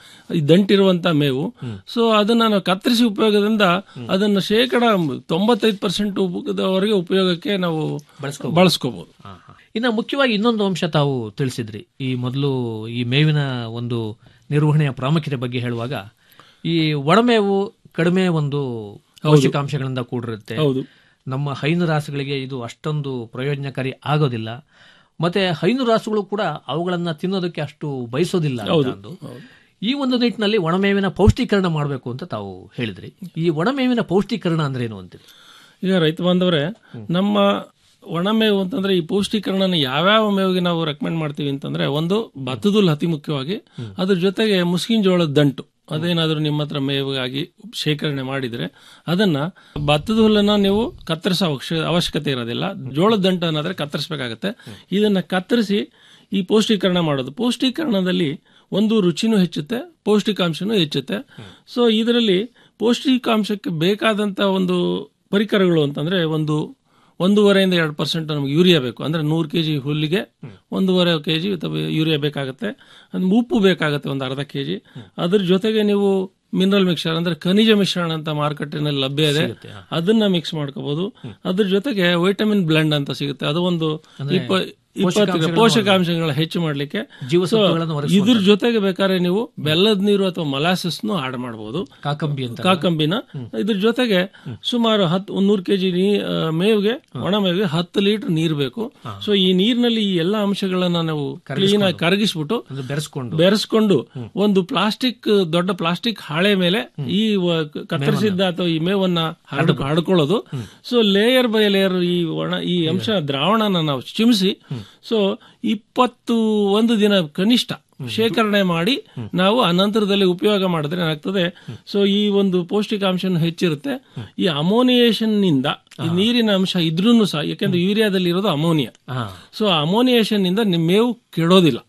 ಈ ದಂಟಿರುವಂತ ಮೇವು ಸೊ ಅದನ್ನ ನಾವು ಕತ್ತರಿಸಿ ಉಪಯೋಗದಿಂದ ಅದನ್ನ ಶೇಕಡ ತೊಂಬತ್ತೈದು ಪರ್ಸೆಂಟ್ ವರೆಗೆ ಉಪಯೋಗಕ್ಕೆ ನಾವು ಬಳಸ್ಕೋಬಹುದು ಇನ್ನು ಮುಖ್ಯವಾಗಿ ಇನ್ನೊಂದು ಅಂಶ ತಾವು ತಿಳಿಸಿದ್ರಿ ಈ ಮೊದಲು ಈ ಮೇವಿನ ಒಂದು ನಿರ್ವಹಣೆಯ ಪ್ರಾಮುಖ್ಯತೆ ಬಗ್ಗೆ ಹೇಳುವಾಗ ಈ ಒಣಮೇವು ಕಡಿಮೆ ಒಂದು ಪೌಷ್ಟಿಕಾಂಶಗಳಿಂದ ಕೂಡಿರುತ್ತೆ ಹೌದು. ನಮ್ಮ ಹೈನು ರಾಸುಗಳಿಗೆ ಇದು ಅಷ್ಟೊಂದು ಪ್ರಯೋಜನಕಾರಿ ಆಗೋದಿಲ್ಲ ಮತ್ತೆ ಹೈನು ರಾಸುಗಳು ಕೂಡ ಅವುಗಳನ್ನ ತಿನ್ನೋದಕ್ಕೆ ಅಷ್ಟು ಬಯಸೋದಿಲ್ಲ ಅಂತ ಹೌದು. ಅಂದು. ಈ ಒಂದು ನಿಟ್ಟಿನಲ್ಲಿ ಒಣಮೇವಿನ ಪೌಷ್ಟೀಕರಣ ಮಾಡಬೇಕು ಅಂತ ತಾವು ಹೇಳಿದ್ರಿ ಈ ಒಣಮೇವಿನ ಪೌಷ್ಟೀಕರಣ ಅಂದ್ರೆ ಏನು ಅಂತೀರಿ ಈಗ ರೈತ ಬಾಂಧವರೇ ನಮ್ಮ ಒಣಮೇವು ಅಂತಂದ್ರೆ ಈ ಪೌಷ್ಟೀಕರಣನ ಯಾವ್ಯಾವ ಮೇವಿಗೆ ನಾವು ರೆಕಮೆಂಡ್ ಮಾಡ್ತೀವಿ ಅಂತಂದ್ರೆ ಒಂದು ಭತ್ತದುಲ್ ಅತಿ ಮುಖ್ಯವಾಗಿ ಅದ್ರ ಜೊತೆಗೆ ಮುಸ್ಕಿನ್ ಜೋಳದ ದಂಟು ಅದೇನಾದ್ರೂ ನಿಮ್ಮ ಹತ್ರ ಮೇವಿಗಾಗಿ ಶೇಖರಣೆ ಮಾಡಿದ್ರೆ ಅದನ್ನ ಭತ್ತದ ಹುಲ್ಲನ್ನ ನೀವು ಕತ್ತರಿಸೋ ಅವಶ್ಯ- ಅವಶ್ಯಕತೆ ಇರೋದಿಲ್ಲ ಜೋಳದ ದಂಟು ಅನ್ನೋದ್ರೆ ಕತ್ತರಿಸಬೇಕಾಗತ್ತೆ ಇದನ್ನ ಕತ್ತರಿಸಿ ಈ ಪೌಷ್ಟೀಕರಣ ಮಾಡೋದು ಪೌಷ್ಟೀಕರಣದಲ್ಲಿ ಒಂದು ರುಚಿನೂ ಹೆಚ್ಚುತ್ತೆ ಪೌಷ್ಟಿಕಾಂಶನೂ ಹೆಚ್ಚುತ್ತೆ ಸೊ ಇದರಲ್ಲಿ ಪೌಷ್ಟಿಕಾಂಶಕ್ಕೆ ಬೇಕಾದಂತ ಒಂದು ಪರಿಕರಗಳು ಅಂತಂದ್ರೆ ಒಂದು ಒಂದೂವರೆಯಿಂದ ಎರಡು ಪರ್ಸೆಂಟ್ ನಮಗೆ ಯೂರಿಯಾ ಬೇಕು ಅಂದ್ರೆ ನೂರು ಕೆಜಿ ಹುಲ್ಲಿಗೆ ಒಂದೂವರೆ ಕೆಜಿ ಅಥವಾ ಯೂರಿಯಾ ಬೇಕಾಗುತ್ತೆ ಅದು ಉಪ್ಪು ಬೇಕಾಗುತ್ತೆ ಒಂದು ಅರ್ಧ ಕೆಜಿ ಅದ್ರ ಜೊತೆಗೆ ನೀವು ಮಿನರಲ್ ಮಿಕ್ಸರ್ ಅಂದ್ರೆ ಖನಿಜ ಮಿಶ್ರಣ ಅಂತ ಮಾರುಕಟ್ಟೆನಲ್ಲಿ ಲಭ್ಯ ಇದೆ ಅದನ್ನ ಮಿಕ್ಸ್ ಮಾಡ್ಕೋಬಹುದು ಅದ್ರ ಜೊತೆಗೆ ವೈಟಮಿನ್ ಬ್ಲೆಂಡ್ ಅಂತ ಸಿಗುತ್ತೆ ಅದು ಒಂದು ಇಪ್ಪ ಇಪ್ಪತ್ತು ಪೋಷಕಾಂಶಗಳನ್ನ ಪೋಷಕಾಂಶಗಳ ಹೆಚ್ಚು ಮಾಡ್ಲಿಕ್ಕೆ ಜೀವಸತ್ವಗಳನ್ನು So, ಒದಗಿಸುವಂಥದ್ದು. ಇದ್ರ ಜೊತೆಗೆ ಬೇಕಾದ್ರೆ ನೀವು ಬೆಲ್ಲದ ನೀರು ಅಥವಾ ಮೊಲಾಸಸ್ನು ಆಡ್ ಮಾಡಬಹುದು ಕಾಕಂಬಿ ಅಂತ ಕಾಕಂಬಿನ ಇದ್ರ ಜೊತೆಗೆ ಸುಮಾರು ಹತ್ತು ಒಂದು ನೂರು ಕೆಜಿ ಮೇವಿಗೆ ಒಣ ಮೇವಿಗೆ ಹತ್ತು ಲೀಟರ್ ನೀರು ಬೇಕು ಸೊ ಈ ನೀರಿನಲ್ಲಿ ಈ ಎಲ್ಲಾ ಅಂಶಗಳನ್ನ ನಾವು ಕ್ಲೀನ್ ಆಗಿ ಕರಗಿಸ್ಬಿಟ್ಟು ಅದು ಬೆರೆಸ್ಕೊಂಡು ಬೆರೆಸ್ಕೊಂಡು ಒಂದು ಪ್ಲಾಸ್ಟಿಕ್ ದೊಡ್ಡ ಪ್ಲಾಸ್ಟಿಕ್ ಹಾಳೆ ಮೇಲೆ ಈ ವ- ಕತ್ತರಿಸಿದ್ದ ಅಥವಾ ಈ ಮೇವನ್ನ ಹರಡ್- ಹಡ್ಕೊಳ್ಳೋದು ಸೊ ಲೇಯರ್ ಬೈ ಲೇಯರ್ ಈ ಒಣ ಈ ಅಂಶ ದ್ರಾವಣನ ನಾವು ಚಿಮಿಸಿ ಸೊ ಇಪ್ಪತ್ತು ಒಂದು ದಿನ ಕನಿಷ್ಠ ಶೇಖರಣೆ ಮಾಡಿ ನಾವು ಅನಂತರದಲ್ಲಿ ಉಪಯೋಗ ಮಾಡಿದ್ರೆ ಏನಾಗ್ತದೆ ಸೊ ಈ ಒಂದು ಪೌಷ್ಟಿಕಾಂಶ ಹೆಚ್ಚಿರುತ್ತೆ ಈ ಅಮೋನಿಯೇಷನ್ ನಿಂದ ಈ ನೀರಿನ ಅಂಶ ಇದ್ರೂ ಸಹ ಯಾಕಂದ್ರೆ ಯೂರಿಯಾದಲ್ಲಿ ಇರೋದು ಅಮೋನಿಯಾ ಸೊ ಅಮೋನಿಯೇಷನ್ ನಿಂದ ನಿಮ್ ಮೇವು ಕೆಡೋದಿಲ್ಲ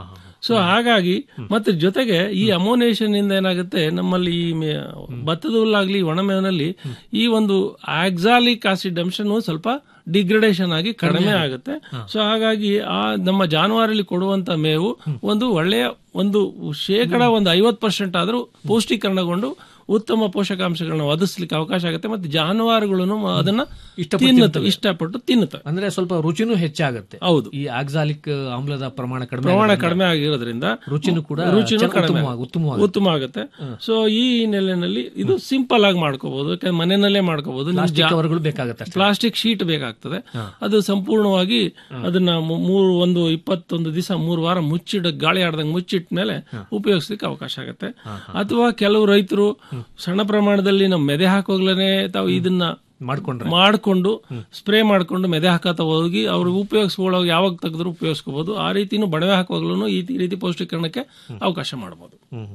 ಸೊ ಹಾಗಾಗಿ ಮತ್ತೆ ಜೊತೆಗೆ ಈ ಅಮೋನೇಷನ್ ಇಂದ ಏನಾಗುತ್ತೆ ನಮ್ಮಲ್ಲಿ ಈ ಮೇ- ಭತ್ತದ ಹುಲ್ಲಾಗ್ಲಿ ಒಣಮೇವಿನಲ್ಲಿ ಈ ಒಂದು ಆಕ್ಸಾಲಿಕ್ ಆಸಿಡ್ ಅಂಶನು ಸ್ವಲ್ಪ ಡಿಗ್ರೇಡೇಷನ್ ಆಗಿ ಕಡಿಮೆ ಆಗುತ್ತೆ ಸೊ ಹಾಗಾಗಿ ಆ ನಮ್ಮ ಜಾನುವಾರಲ್ಲಿ ಕೊಡುವಂತ ಮೇವು ಒಂದು ಒಳ್ಳೆಯ ಒಂದು ಶೇಕಡ ಒಂದು ಐವತ್ ಪರ್ಸೆಂಟ್ ಆದ್ರೂ ಪೌಷ್ಟೀಕರಣಗೊಂಡು ಉತ್ತಮ ಪೋಷಕಾಂಶಗಳನ್ನ ಒದಗಿಸ್ಲಿಕ್ಕೆ ಅವಕಾಶ ಆಗುತ್ತೆ ಮತ್ತೆ ಜಾನುವಾರುಗಳನ್ನು ಅದನ್ನ ಇಷ್ಟಪಟ್ಟು ತಿನ್ನುತ್ತೆ ತಿಂತವೆ. ಇಷ್ಟಪಟ್ಟು ತಿನ್ನುತ್ತೆ ಅಂದ್ರೆ ಸ್ವಲ್ಪ ರುಚಿನೂ ಹೆಚ್ಚಾಗುತ್ತೆ ಹೌದು ಈ ಆಕ್ಸಾಲಿಕ್ ಆಮ್ಲದ ಪ್ರಮಾಣ ಕಡಿಮೆ ಪ್ರಮಾಣ ಆಗೋದ್ರಿಂದ ಕಡಿಮೆ ಆಗಿರೋದ್ರಿಂದ ರುಚಿನೂ ಕೂಡ ರುಚಿನೂ ಚೆನ್ನಾಗಿ ಕಡಿಮೆ ಉತ್ತಮವಾಗಿ- ಉತ್ತಮವಾಗುತ್ತೆ. ಉತ್ತಮ ಆಗುತ್ತೆ ಸೊ ಈ ನೆಲೆಯಲ್ಲಿ ಇದು ಸಿಂಪಲ್ ಆಗಿ ಮಾಡ್ಕೋಬಹುದು ಯಾಕಂದ್ರೆ ಮನೆಯಲ್ಲೇ ಮಾಡ್ಕೋಬಹುದು ಪ್ಲಾಸ್ಟಿಕ್ ಕವರ್ಗಳು ಬೇಕಾಗುತ್ತೆ ಅಷ್ಟೇ. ಪ್ಲಾಸ್ಟಿಕ್ ಶೀಟ್ ಬೇಕಾಗ್ತದೆ ಅದು ಸಂಪೂರ್ಣವಾಗಿ ಅದನ್ನ ಮೂ- ಮೂರು ಒಂದು ಇಪ್ಪತ್ತೊಂದು ದಿವಸ ಮೂರು ವಾರ ಮುಚ್ಚಿಡ ಗಾಳಿ ಆಡ್ದಂಗೆ ಮುಚ್ಚಿಟ್ಟ ಮೇಲೆ ಉಪಯೋಗಿಸ್ಲಿಕ್ಕೆ ಅವಕಾಶ ಆಗುತ್ತೆ ಅಥವಾ ಕೆಲವು ರೈತರು ಸಣ್ಣ ಪ್ರಮಾಣದಲ್ಲಿ ನಾವು ಮೆದೆ ಹಾಕೋಗ್ಲೇ ತಾವು ಇದನ್ನ ಮಾಡ್ಕೊಂಡ್ರೆ ಮಾಡ್ಕೊಂಡು ಸ್ಪ್ರೇ ಮಾಡ್ಕೊಂಡು ಮೆದೆ ಹಾಕತ್ತ ಹೋಗಿ ಅವ್ರು ಉಪಯೋಗಿಸ್ಕೊಳ್ಳೋ ಯಾವಾಗ ತೆಗೆದ್ರು ಉಪಯೋಗಿಸ್ಕೋಬಹುದು ಆ ರೀತಿನೂ ಬಡವೆ ಹಾಕುವಾಗ್ಲೂ ಈ ರೀತಿ ಪೌಷ್ಟಿಕರಣಕ್ಕೆ ಅವಕಾಶ ಮಾಡಬಹುದು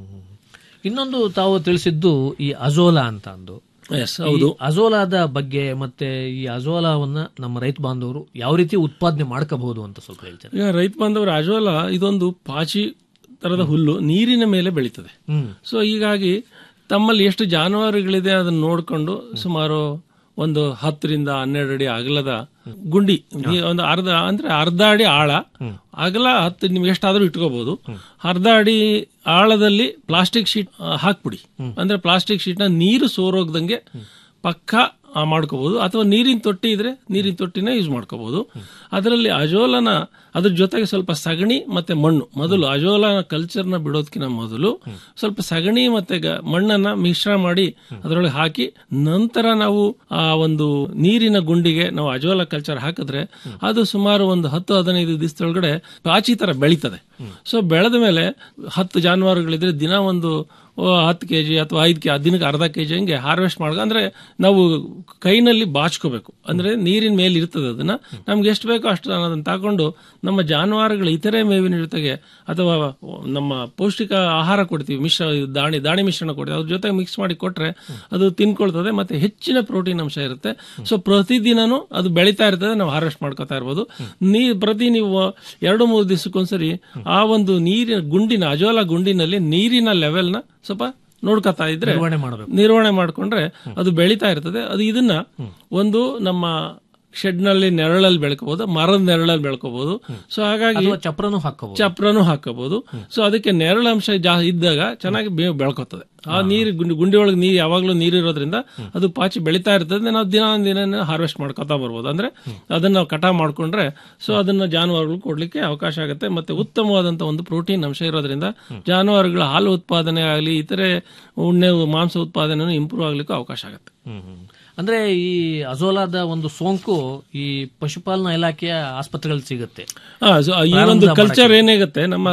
ಇನ್ನೊಂದು ತಾವು ತಿಳಿಸಿದ್ದು ಈ ಅಜೋಲಾ ಅಂತ ಅಂದು ಎಸ್ ಹೌದು ಈ ಅಜೋಲಾದ ಬಗ್ಗೆ ಮತ್ತೆ ಈ ಅಜೋಲಾವನ್ನ ನಮ್ಮ ರೈತ ಬಾಂಧವರು ಯಾವ ರೀತಿ ಉತ್ಪಾದನೆ ಮಾಡ್ಕೋಬಹುದು ಅಂತ ಸ್ವಲ್ಪ ಹೇಳ್ತಾರೆ ಈಗ ರೈತ ಬಾಂಧವರ ಅಜೋಲ ಇದೊಂದು ಪಾಚಿ ತರದ ಹುಲ್ಲು ನೀರಿನ ಮೇಲೆ ಬೆಳೀತದೆ ಹ್ಮ್. ಸೊ ಹೀಗಾಗಿ ತಮ್ಮಲ್ಲಿ ಎಷ್ಟು ಜಾನುವಾರುಗಳಿದೆ ಅದನ್ನ ನೋಡ್ಕೊಂಡು ಸುಮಾರು ಒಂದು ಹತ್ತರಿಂದ ಹನ್ನೆರಡು ಅಡಿ ಅಗಲದ ಗುಂಡಿ ಈ ಒಂದು ಅರ್ಧ ಅಂದ್ರೆ ಅರ್ಧ ಅಡಿ ಆಳ ಅಗಲ ಹತ್ತು ನಿಮ್ಗೆ ಎಷ್ಟಾದ್ರೂ ಇಟ್ಕೋಬಹುದು ಅರ್ಧ ಅಡಿ ಆಳದಲ್ಲಿ ಪ್ಲಾಸ್ಟಿಕ್ ಶೀಟ್ ಆ, ಹಾಕ್ಬಿಡಿ ಅಂದ್ರೆ ಪ್ಲಾಸ್ಟಿಕ್ ಶೀಟ್ ನ ನೀರು ಸೋರೋಗ್ದಂಗೆ ಪಕ್ಕ ಆ, ಮಾಡ್ಕೋಬಹುದು ಅಥವಾ ನೀರಿನ ತೊಟ್ಟಿ ಇದ್ರೆ ನೀರಿನ ತೊಟ್ಟಿನ ಯೂಸ್ ಮಾಡ್ಕೋಬಹುದು ಅದರಲ್ಲಿ ಅಜೋಲನ ಅದ್ರ ಜೊತೆಗೆ ಸ್ವಲ್ಪ ಸಗಣಿ ಮತ್ತೆ ಮಣ್ಣು ಮೊದಲು ಅಜೋಲನ ಕಲ್ಚರ್ನ ಬಿಡೋದಕ್ಕಿಂತ ಮೊದಲು ಸ್ವಲ್ಪ ಸಗಣಿ ಮತ್ತೆ ಗ- ಮಣ್ಣನ್ನ ಮಿಶ್ರ ಮಾಡಿ ಅದರೊಳಗೆ ಹಾಕಿ ನಂತರ ನಾವು ಆ ಒಂದು ನೀರಿನ ಗುಂಡಿಗೆ ನಾವು ಅಜೋಲ ಕಲ್ಚರ್ ಹಾಕಿದ್ರೆ ಅದು ಸುಮಾರು ಒಂದು ಹತ್ತು ಹದಿನೈದು ದಿವಸದೊಳಗಡೆ ಪಾಚಿ ತರ ಬೆಳೀತದೆ ಸೊ ಬೆಳೆದ ಮೇಲೆ ಹತ್ತು ಜಾನುವಾರುಗಳಿದ್ರೆ ದಿನ ಒಂದು ಓ, ಹತ್ತು ಕೆಜಿ ಅಥವಾ ಐದು ಕೆ ದಿನಕ್ಕೆ ಅರ್ಧ ಕೆಜಿ ಹಂಗೆ ಹಾರ್ವೆಸ್ಟ್ ಮಾಡ ಅಂದ್ರೆ ನಾವು ಕೈನಲ್ಲಿ ಬಾಚ್ಕೋಬೇಕು ಅಂದ್ರೆ ನೀರಿನ ಮೇಲೆ ಇರ್ತದೆ ಅದನ್ನ ನಮ್ಗೆ ಎಷ್ಟು ಬೇಕೋ ಅಷ್ಟು ಅದನ್ನ ತಗೊಂಡು ನಮ್ಮ ಜಾನುವಾರುಗಳ ಇತರೆ ಮೇವಿನ ಜೊತೆಗೆ ಅಥವಾ ನಮ್ಮ ಪೌಷ್ಟಿಕ ಆಹಾರ ಕೊಡ್ತೀವಿ ಮಿಶ್ರ ದಾಣಿ ದಾಣಿ ಮಿಶ್ರಣ ಕೊಡ್ತೀವಿ ಅದ್ರ ಜೊತೆಗೆ ಮಿಕ್ಸ್ ಮಾಡಿ ಕೊಟ್ರೆ ಅದು ತಿನ್ಕೊಳ್ತದೆ ಮತ್ತೆ ಹೆಚ್ಚಿನ ಪ್ರೋಟೀನ್ ಅಂಶ ಇರುತ್ತೆ ಸೊ ಪ್ರತಿದಿನನೂ ಅದು ಬೆಳೀತಾ ಇರ್ತದೆ ನಾವು ಹಾರ್ವೆಸ್ಟ್ ಮಾಡ್ಕೋತಾ ಇರ್ಬೋದು ನೀ ಪ್ರತಿ ನೀವು ಎರಡು ಮೂರು ದಿವಸಕ್ಕೊಂದ್ಸರಿ ಆ ಒಂದು ನೀರಿನ ಗುಂಡಿನ ಅಜೋಲ ಗುಂಡಿನಲ್ಲಿ ನೀರಿನ ಲೆವೆಲ್ನ ಸ್ವಲ್ಪ ನೋಡ್ಕೊತಾ ಇದ್ರೆ ನಿರ್ವಹಣೆ ಮಾಡ್ಬೇಕು. ನಿರ್ವಹಣೆ ಮಾಡ್ಕೊಂಡ್ರೆ ಅದು ಬೆಳೀತಾ ಇರ್ತದೆ ಅದು ಇದನ್ನ ಒಂದು ನಮ್ಮ ಶೆಡ್ ನಲ್ಲಿ ನೆರಳಲ್ಲಿ ಬೆಳ್ಕೋಬಹುದು ಮರದ ನೆರಳಲ್ಲಿ ಬೆಳ್ಕೋಬಹುದು ಸೊ ಹಾಗಾಗಿ ಅಥವಾ ಚಪ್ರನು ಹಾಕಬಹುದು ಚಪ್ರನು ಹಾಕಬಹುದು ಸೊ ಅದಕ್ಕೆ ನೆರಳಂಶ ಜಾ ಇದ್ದಾಗ ಚೆನ್ನಾಗಿ ಬೇವು ಬೆಳ್ಕೋತದೆ ಆ ನೀರು ಗುಂಡಿ ಗುಂಡಿ ಒಳಗೆ ನೀರು ಯಾವಾಗಲೂ ನೀರು ಇರೋದ್ರಿಂದ ಅದು ಪಾಚಿ ಬೆಳೀತಾ ಇರ್ತದೆ ನಾವು ದಿನ ದಿನ ಹಾರ್ವೆಸ್ಟ್ ಮಾಡ್ಕೊತಾ ಬರ್ಬೋದು ಅಂದ್ರೆ ಅದನ್ನ ನಾವು ಕಟಾವ್ ಮಾಡ್ಕೊಂಡ್ರೆ ಸೊ ಅದನ್ನ ಜಾನುವಾರುಗಳು ಕೊಡ್ಲಿಕ್ಕೆ ಅವಕಾಶ ಆಗುತ್ತೆ ಮತ್ತೆ ಉತ್ತಮವಾದಂತ ಒಂದು ಪ್ರೋಟೀನ್ ಅಂಶ ಇರೋದ್ರಿಂದ ಜಾನುವಾರುಗಳ ಹಾಲು ಉತ್ಪಾದನೆ ಆಗಲಿ ಇತರೆ ಉಣ್ಣೆ ಮಾಂಸ ಉತ್ಪಾದನೆ ಇಂಪ್ರೂವ್ ಆಗ್ಲಿಕ್ಕೂ ಅವಕಾಶ ಆಗುತ್ತೆ ಅಂದ್ರೆ ಈ ಅಜೋಲಾದ ಒಂದು ಸೋಂಕು ಈ ಪಶುಪಾಲನಾ ಇಲಾಖೆಯ ಆಸ್ಪತ್ರೆಗಳಲ್ಲಿ ಸಿಗುತ್ತೆ ಆ, so ಈ ಪ್ರಾರಂಭ ಒಂದು ಮಾಡಕ್ಕೆ. ಕಲ್ಚರ್ ಏನಾಗುತ್ತೆ ನಮ್ಮ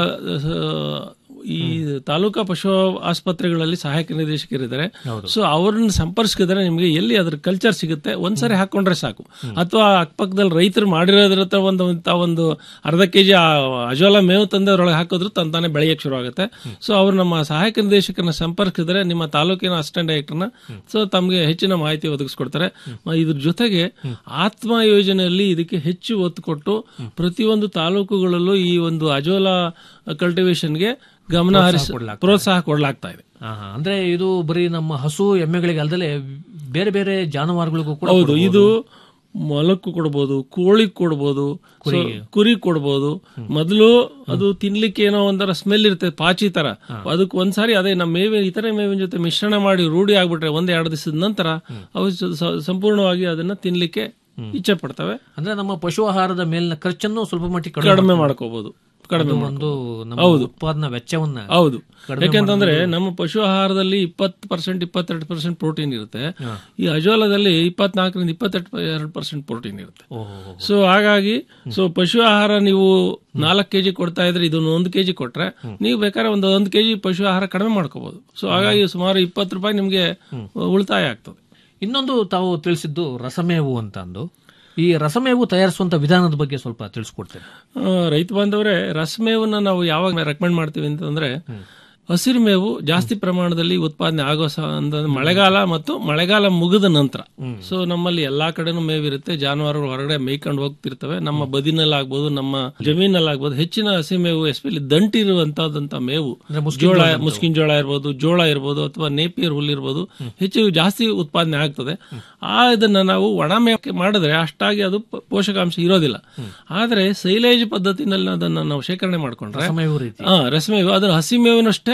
ಆ, ಈ ತಾಲೂಕಾ ಪಶು ಆಸ್ಪತ್ರೆಗಳಲ್ಲಿ ಸಹಾಯಕ ನಿರ್ದೇಶಕರಿದ್ದಾರೆ ಸೊ ಅವ್ರನ್ನ ಸಂಪರ್ಕಿಸಿದ್ರೆ ನಿಮಗೆ ಎಲ್ಲಿ ಅದ್ರ ಕಲ್ಚರ್ ಸಿಗುತ್ತೆ ಒಂದ್ಸರಿ ಹಾಕೊಂಡ್ರೆ ಸಾಕು ಅಥವಾ ಅಕ್ಕಪಕ್ಕದಲ್ಲಿ ರೈತರು ಮಾಡಿರೋದ್ರ ಹತ್ರ ಒಂದು ತಾವೊಂದು ಅರ್ಧ ಕೆಜಿ ಅಜೋಲ ಮೇವು ತಂದು ಅದ್ರೊಳಗೆ ಹಾಕಿದ್ರು ತಂತಾನೆ ಬೆಳೆಯಕ್ಕೆ ಶುರು ಆಗುತ್ತೆ ಸೊ ಅವ್ರು ನಮ್ಮ ಸಹಾಯಕ ನಿರ್ದೇಶಕರನ್ನ ಸಂಪರ್ಕಿಸಿದ್ರೆ ನಿಮ್ಮ ತಾಲೂಕಿನ ಅಸಿಸ್ಟೆಂಟ್ ಡೈರೆಕ್ಟರ್ನ ಸೊ ತಮಗೆ ಹೆಚ್ಚಿನ ಮಾಹಿತಿ ಒದಗಿಸ್ಕೊಡ್ತಾರೆ ಮ- ಇದ್ರ ಜೊತೆಗೆ ಆತ್ಮ ಯೋಜನೆಯಲ್ಲಿ ಇದಕ್ಕೆ ಹೆಚ್ಚು ಒತ್ತು ಕೊಟ್ಟು ಪ್ರತಿಯೊಂದು ತಾಲೂಕುಗಳಲ್ಲೂ ಈ ಒಂದು ಅಜೋಲ ಕಲ್ಟಿವೇಶನ್ಗೆ ಗಮನ ಪ್ರೋತ್ಸಾಹ ಹರಿಸಿ ಕೊಡ್ಲಾಗ್ತಾ ಪ್ರೋತ್ಸಾಹ ಕೊಡ್ಲಾಗ್ತಾ ಇದೆ ಆಹಾ, ಅಂದ್ರೆ ಇದು ಬರೀ ನಮ್ಮ ಹಸು ಎಮ್ಮೆಗಳಿಗೆ ಅಲ್ಲದೆ ಬೇರೆ ಬೇರೆ ಜಾನುವಾರುಗಳಿಗೂ ಕೂಡ ಹೌದು ಕೊಡ್ಬೋದು. ಇದು ಮೊಲಕ್ಕೂ ಕೊಡ್ಬೋದು ಕೋಳಿ ಕೊಡ್ಬೋದು ಕುರಿ. ಸೊ, ಕುರಿ ಕೊಡ್ಬೋದು ಮೊದಲು ಅದು ತಿನ್ಲಿಕ್ಕೆ ಏನೋ ಒಂಥರ ಸ್ಮೆಲ್ ಇರುತ್ತೆ ಪಾಚಿ ತರ ಅದಕ್ಕೆ ಒಂದ್ಸಾರಿ ಅದೇ ನಮ್ಮ ಮೇವಿನ ಇತರೆ ಮೇವಿನ ಜೊತೆ ಮಿಶ್ರಣ ಮಾಡಿ ರೂಢಿ ಆಗ್ಬಿಟ್ರೆ ಒಂದ್ ಎರಡು ದಿವಸದ ನಂತರ ಅವು ಸ- ಸ- ಸಂಪೂರ್ಣವಾಗಿ ಅದನ್ನ ತಿನ್ಲಿಕ್ಕೆ ಇಚ್ಛೆ ಪಡ್ತವೆ ಅಂದ್ರೆ ನಮ್ಮ ಪಶು ಆಹಾರದ ಮೇಲಿನ ಖರ್ಚನ್ನು ಸ್ವಲ್ಪ ಮಟ್ಟಿಗೆ ಕಡಿಮೆ ಮಾಡ್ಕೋಬಹುದು ಕಡಿಮೆ ಅದು ಒಂದು ನಮ್ಮ ಹೌದು ಉತ್ಪಾದನಾ ವೆಚ್ಚವನ್ನ ಹೌದು ಕಡಿಮೆ ಯಾಕೆಂತಂದ್ರೆ ಮಾಡೋದು- ನಮ್ಮ ಪಶು ಆಹಾರದಲ್ಲಿ ಇಪ್ಪತ್ತು ಪರ್ಸೆಂಟ್ ಇಪ್ಪತ್ತೆರಡು ಪರ್ಸೆಂಟ್ ಪ್ರೋಟೀನ್ ಇರುತ್ತೆ ಈ ಅಜೋಲದಲ್ಲಿ ಇಪ್ಪತ್ನಾಲ್ಕರಿಂದ ಇಪ್ಪತ್ತೆರಡು ಎರಡು ಪರ್ಸೆಂಟ್ ಪ್ರೋಟೀನ್ ಇರುತ್ತೆ ಓಹೋ. ಸೊ ಹಾಗಾಗಿ ಸೊ ಪಶು ಆಹಾರ ನೀವು ನಾಲ್ಕು ಕೆಜಿ ಕೊಡ್ತಾ ಇದ್ರೆ ಇದನ್ನು ಒಂದು ಕೆಜಿ ಕೊಟ್ರೆ ನೀವು ಬೇಕಾದ್ರೆ ಒಂದು ಒಂದು ಕೆಜಿ ಪಶು ಆಹಾರ ಕಡಿಮೆ ಮಾಡ್ಕೋಬಹುದು ಸೊ ಹಾಗಾಗಿ ಸುಮಾರು ಇಪ್ಪತ್ತು ರೂಪಾಯಿ ನಿಮಗೆ ಉಳಿತಾಯ ಆಗ್ತದೆ ಇನ್ನೊಂದು ತಾವು ತಿಳಿಸಿದ್ದು ರಸಮೇವು ಅಂತ ಅಂದು ಈ ರಸಮೇವು ತಯಾರಿಸುವಂತ ವಿಧಾನದ ಬಗ್ಗೆ ಸ್ವಲ್ಪ ತಿಳಿಸ್ಕೊಡ್ತೇನೆ ಆ, ರೈತ ಬಾಂಧವರೇ ರಸಮೇವನ್ನ ನಾವು ಯಾವಾಗ ರೆಕಮೆಂಡ್ ಮಾಡ್ತೀವಿ ಅಂತಂದ್ರೆ ಹಸಿರು ಮೇವು ಜಾಸ್ತಿ ಪ್ರಮಾಣದಲ್ಲಿ ಉತ್ಪಾದನೆ ಆಗೋ ಸ- ಅಂತಂದ್ರೆ ಮಳೆಗಾಲ ಮತ್ತು ಮಳೆಗಾಲ ಮುಗಿದ ನಂತರ ಸೊ ನಮ್ಮಲ್ಲಿ ಎಲ್ಲಾ ಕಡೆನೂ ಮೇವಿರುತ್ತೆ ಜಾನುವಾರುಗಳು ಹೊರಗಡೆ ಮೇಯ್ಕೊಂಡು ಹೋಗ್ತಿರ್ತವೆ ನಮ್ಮ ಬದಿನಲ್ಲಾಗ್ಬೋದು ನಮ್ಮ ಜಮೀನಲ್ಲಾಗ್ಬೋದು ಹೆಚ್ಚಿನ ಹಸಿ ಮೇವು ಎಸ್ಪೆಷಲಿ ದಂಟಿರುವಂತಹದಂತ ಮೇವು ಅಂದ್ರೆ ಮುಸ್ಕಿನ್ ಜೋಳ ಜೋಳ ಅಂತವು. ಮುಸ್ಕಿನ್ ಜೋಳ ಇರ್ಬೋದು ಜೋಳ ಇರ್ಬೋದು ಅಥವಾ ನೇಪಿಯರ್ ಹುಲ್ ಇರ್ಬೋದು ಹೆಚ್ಚು ಜಾಸ್ತಿ ಉತ್ಪಾದನೆ ಆಗ್ತದೆ ಆ ಇದನ್ನ ನಾವು ಒಣ ಮೇವು ಮಾಡಿದ್ರೆ ಅಷ್ಟಾಗಿ ಅದು ಪ- ಪೋಷಕಾಂಶ ಇರೋದಿಲ್ಲ ಆದ್ರೆ ಸೈಲೇಜ್ ಪದ್ಧತಿನಲ್ಲಿ ಅದನ್ನ ನಾವು ಶೇಖರಣೆ ಮಾಡ್ಕೊಂಡ್ರೆ ರಸಮೇವು ರೀತಿ ಹಾ ರಸಮೇವು ಅದ್ರ ಹಸಿ ಮೇವಿನಷ್ಟೇ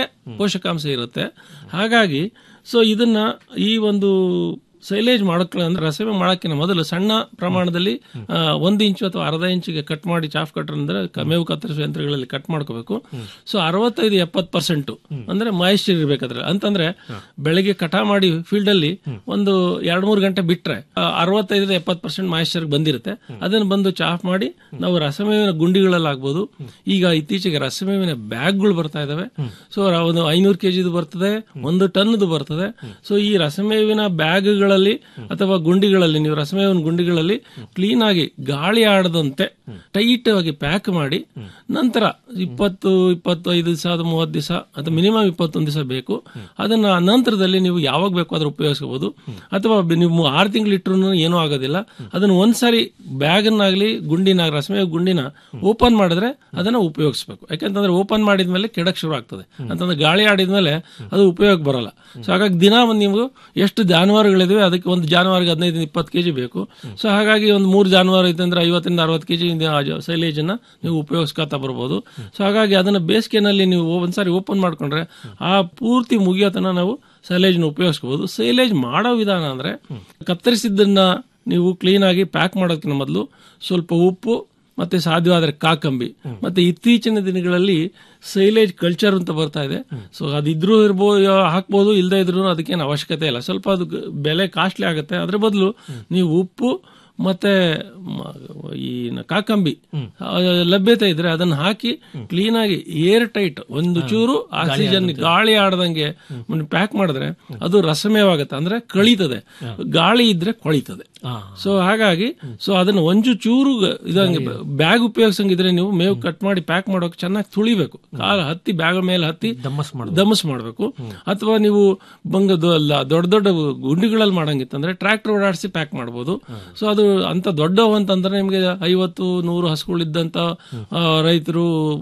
ಪೋಷಕಾಂಶ ಇರುತ್ತೆ ಹಾಗಾಗಿ ಸೊ ಇದನ್ನ ಈ ಒಂದು ಸೈಲೇಜ್ ಮಾಡಕ್ಕೆ ಅಂದ್ರೆ ರಸಮೆ ಮಾಡಕ್ಕಿಂತ ಮೊದಲು ಸಣ್ಣ ಪ್ರಮಾಣದಲ್ಲಿ ಆ, ಒಂದು ಇಂಚು ಅಥವಾ ಅರ್ಧ ಇಂಚಿಗೆ ಕಟ್ ಮಾಡಿ ಚಾಫ್ ಕಟ್ಟರ್ ಅಂದ್ರೆ ಕ- ಮೇವು ಕತ್ತರಿಸುವ ಯಂತ್ರಗಳಲ್ಲಿ ಕಟ್ ಮಾಡ್ಕೋಬೇಕು ಸೊ ಅರವತ್ತೈದು ಎಪ್ಪತ್ತು ಪರ್ಸೆಂಟ್ ಅಂದ್ರೆ ಮಾಯಿಶ್ಚರ್ ಇರ್ಬೇಕಾದ್ರೆ ಅಂತಂದ್ರೆ ಬೆಳಗ್ಗೆ ಕಟಾ ಮಾಡಿ ಫೀಲ್ಡ್ ಅಲ್ಲಿ ಒಂದು ಎರಡ್ ಮೂರು ಗಂಟೆ ಬಿಟ್ರೆ ಅರವತ್ತೈದರಿಂದ ಎಪ್ಪತ್ತು ಪರ್ಸೆಂಟ್ ಮಾಯಿಶ್ಚರ್ ಬಂದಿರುತ್ತೆ ಅದನ್ನ ಬಂದು ಚಾಫ್ ಮಾಡಿ ನಾವು ರಸಮೇವಿನ ಗುಂಡಿಗಳಲ್ಲಿ ಆಗ್ಬೋದು ಈಗ ಇತ್ತೀಚೆಗೆ ರಸಮೇವಿನ ಬ್ಯಾಗ್ಗಳು ಬರ್ತಾ ಇದಾವೆ ಸೊ ಒಂದು ಐನೂರು ಕೆಜಿದು ಬರ್ತದೆ ಒಂದು ಟನ್ದು ಬರ್ತದೆ ಸೊ ಈ ರಸಮೇವಿನ ಬ್ಯಾಗ್ಗಳಲ್ಲಿ ಅಥವಾ ಗುಂಡಿಗಳಲ್ಲಿ ನೀವು ರಸಮೇವಿನ ಗುಂಡಿಗಳಲ್ಲಿ ಕ್ಲೀನ್ ಆಗಿ ಗಾಳಿ ಆಡದಂತೆ ಟೈಟ್ ಆಗಿ ಪ್ಯಾಕ್ ಮಾಡಿ ನಂತರ ಇಪ್ಪತ್ತು ಇಪ್ಪತ್ತೈದು ದಿವಸ ಅದು ಮೂವತ್ತು ದಿವಸ ಅಥವಾ ಮಿನಿಮಮ್ ಇಪ್ಪತ್ತೊಂದು ದಿವಸ ಬೇಕು ಅದನ್ನ ನಂತರದಲ್ಲಿ ನೀವು ಯಾವಾಗ ಬೇಕು ಅದ್ರ ಉಪಯೋಗಿಸಬಹುದು ಅಥವಾ ಬೆ- ನೀವು ಆರು ತಿಂಗಳು ಇಟ್ಟರು ಏನೂ ಆಗೋದಿಲ್ಲ ಅದನ್ನ ಒಂದ್ಸಾರಿ ಬ್ಯಾಗನ್ನಾಗ್ಲಿ ಗುಂಡಿನ ರಸಮೇ ಗುಂಡಿನ ಓಪನ್ ಮಾಡಿದ್ರೆ ಅದನ್ನ ಉಪಯೋಗಿಸ್ಬೇಕು ಯಾಕಂತಂದ್ರೆ ಓಪನ್ ಮಾಡಿದ್ಮೇಲೆ ಕೆಡಕ್ ಶುರು ಆಗ್ತದೆ ಅಂತಂದ್ರೆ ಗಾಳಿ ಆಡಿದ್ಮೇಲೆ ಅದು ಉಪಯೋಗ ಬರಲ್ಲ ಸೊ ಹಾಗಾಗಿ ದಿನ ಒಂದು ನೀವು ಎಷ್ಟು ಜಾನುವಾರುಗಳಿದಾವೆ ಅದಕ್ಕೆ ಒಂದು ಜಾನುವಾರಿಗೆ ಹದಿನೈದು ಇಪ್ಪತ್ತು ಕೆಜಿ ಬೇಕು ಸೊ ಹಾಗಾಗಿ ಒಂದು ಮೂರು ಜಾನುವಾರು ಐತೆ ಅಂದ್ರೆ ಐವತ್ತರಿಂದ ಅರವತ್ತು ಕೆಜಿ ಸೈಲೇಜ್ ಅನ್ನ ನೀವು ಉಪಯೋಗಿಸ್ಕೊತಾ ಬರ್ಬೋದು ಸೊ ಹಾಗಾಗಿ ಅದನ್ನ ಬೇಸಿಗೆನಲ್ಲಿ ನೀವು ಒಂದ್ಸಾರಿ ಓಪನ್ ಮಾಡ್ಕೊಂಡ್ರೆ ಆ ಪೂರ್ತಿ ಮುಗಿಯೋತನ ನಾವು ಸೈಲೇಜ್ನ ಉಪಯೋಗಿಸ್ಕೋಬಹುದು ಸೈಲೇಜ್ ಮಾಡೋ ವಿಧಾನ ಅಂದ್ರೆ ಕತ್ತರಿಸಿದ್ದನ್ನ ನೀವು ಕ್ಲೀನ್ ಆಗಿ ಪ್ಯಾಕ್ ಮಾಡೋದಕ್ಕಿಂತ ಮೊದಲು ಸ್ವಲ್ಪ ಉಪ್ಪು ಮತ್ತೆ ಸಾಧ್ಯವಾದ್ರೆ ಕಾಕಂಬಿ ಮತ್ತೆ ಇತ್ತೀಚಿನ ದಿನಗಳಲ್ಲಿ ಸೈಲೇಜ್ ಕಲ್ಚರ್ ಅಂತ ಬರ್ತಾ ಇದೆ ಸೊ ಅದಿದ್ರೂ ಇರ್ಬೋದು ಹಾಕ್ಬೋದು ಇಲ್ಲದೆ ಇದ್ರೂ ಅದಕ್ಕೇನು ಅವಶ್ಯಕತೆ ಇಲ್ಲ ಸ್ವಲ್ಪ ಅದು ಗ- ಬೆಲೆ ಕಾಸ್ಟ್ಲಿ ಆಗುತ್ತೆ ಅದ್ರ ಬದಲು ನೀವು ಉಪ್ಪು ಮತ್ತೆ ಮ- ಈ ನ- ಕಾಕಂಬಿ ಆ, ಲಭ್ಯತೆ ಇದ್ರೆ ಅದನ್ನ ಹಾಕಿ ಕ್ಲೀನ್ ಆಗಿ ಏರ್ ಟೈಟ್ ಒಂದು ಚೂರು ಆಕ್ಸಿಜನ್ ಗಾಳಿ ಆಡದಂಗೆ ಪ್ಯಾಕ್ ಮಾಡಿದ್ರೆ ಅದು ರಸಮಯವಾಗುತ್ತೆ ಅಂದ್ರೆ ಕಳೀತದೆ ಗಾಳಿ ಇದ್ರೆ ಕೊಳಿತದೆ ಸೊ ಹಾಗಾಗಿ ಸೊ ಅದನ್ನ ಒಂಚು ಚೂರು ಗ- ಇದಂಗೆ ಬ್ಯಾಗ್ ಉಪಯೋಗಿಸಂಗಿದ್ರೆ ನೀವು ಮೇವು ಕಟ್ ಮಾಡಿ ಪ್ಯಾಕ್ ಮಾಡೋಕೆ ಚೆನ್ನಾಗಿ ತುಳಿಬೇಕು ಕಾಲ ಹತ್ತಿ ಬ್ಯಾಗ್ ಮೇಲೆ ಹತ್ತಿ ದಮಸ್ ಮಾಡಬೇಕು ಅಥವಾ ನೀವು ಬಂಗ ಅಲ್ಲ ದೊಡ್ಡ ದೊಡ್ಡ ಗುಂಡಿಗಳಲ್ಲಿ ಮಾಡಂಗಿತ್ತಂದ್ರೆ ಟ್ರ್ಯಾಕ್ಟರ್ ಓಡಾಡಿಸಿ ಪ್ಯಾಕ್ ಮಾಡ್ಬೋದು ಸೊ ಅದು ಅಂತ ದೊಡ್ಡವು ಅಂತಂದ್ರೆ ನಿಮಗೆ ಐವತ್ತು ನೂರು ಹಸುಗಳಿದ್ದಂತ ರೈತರು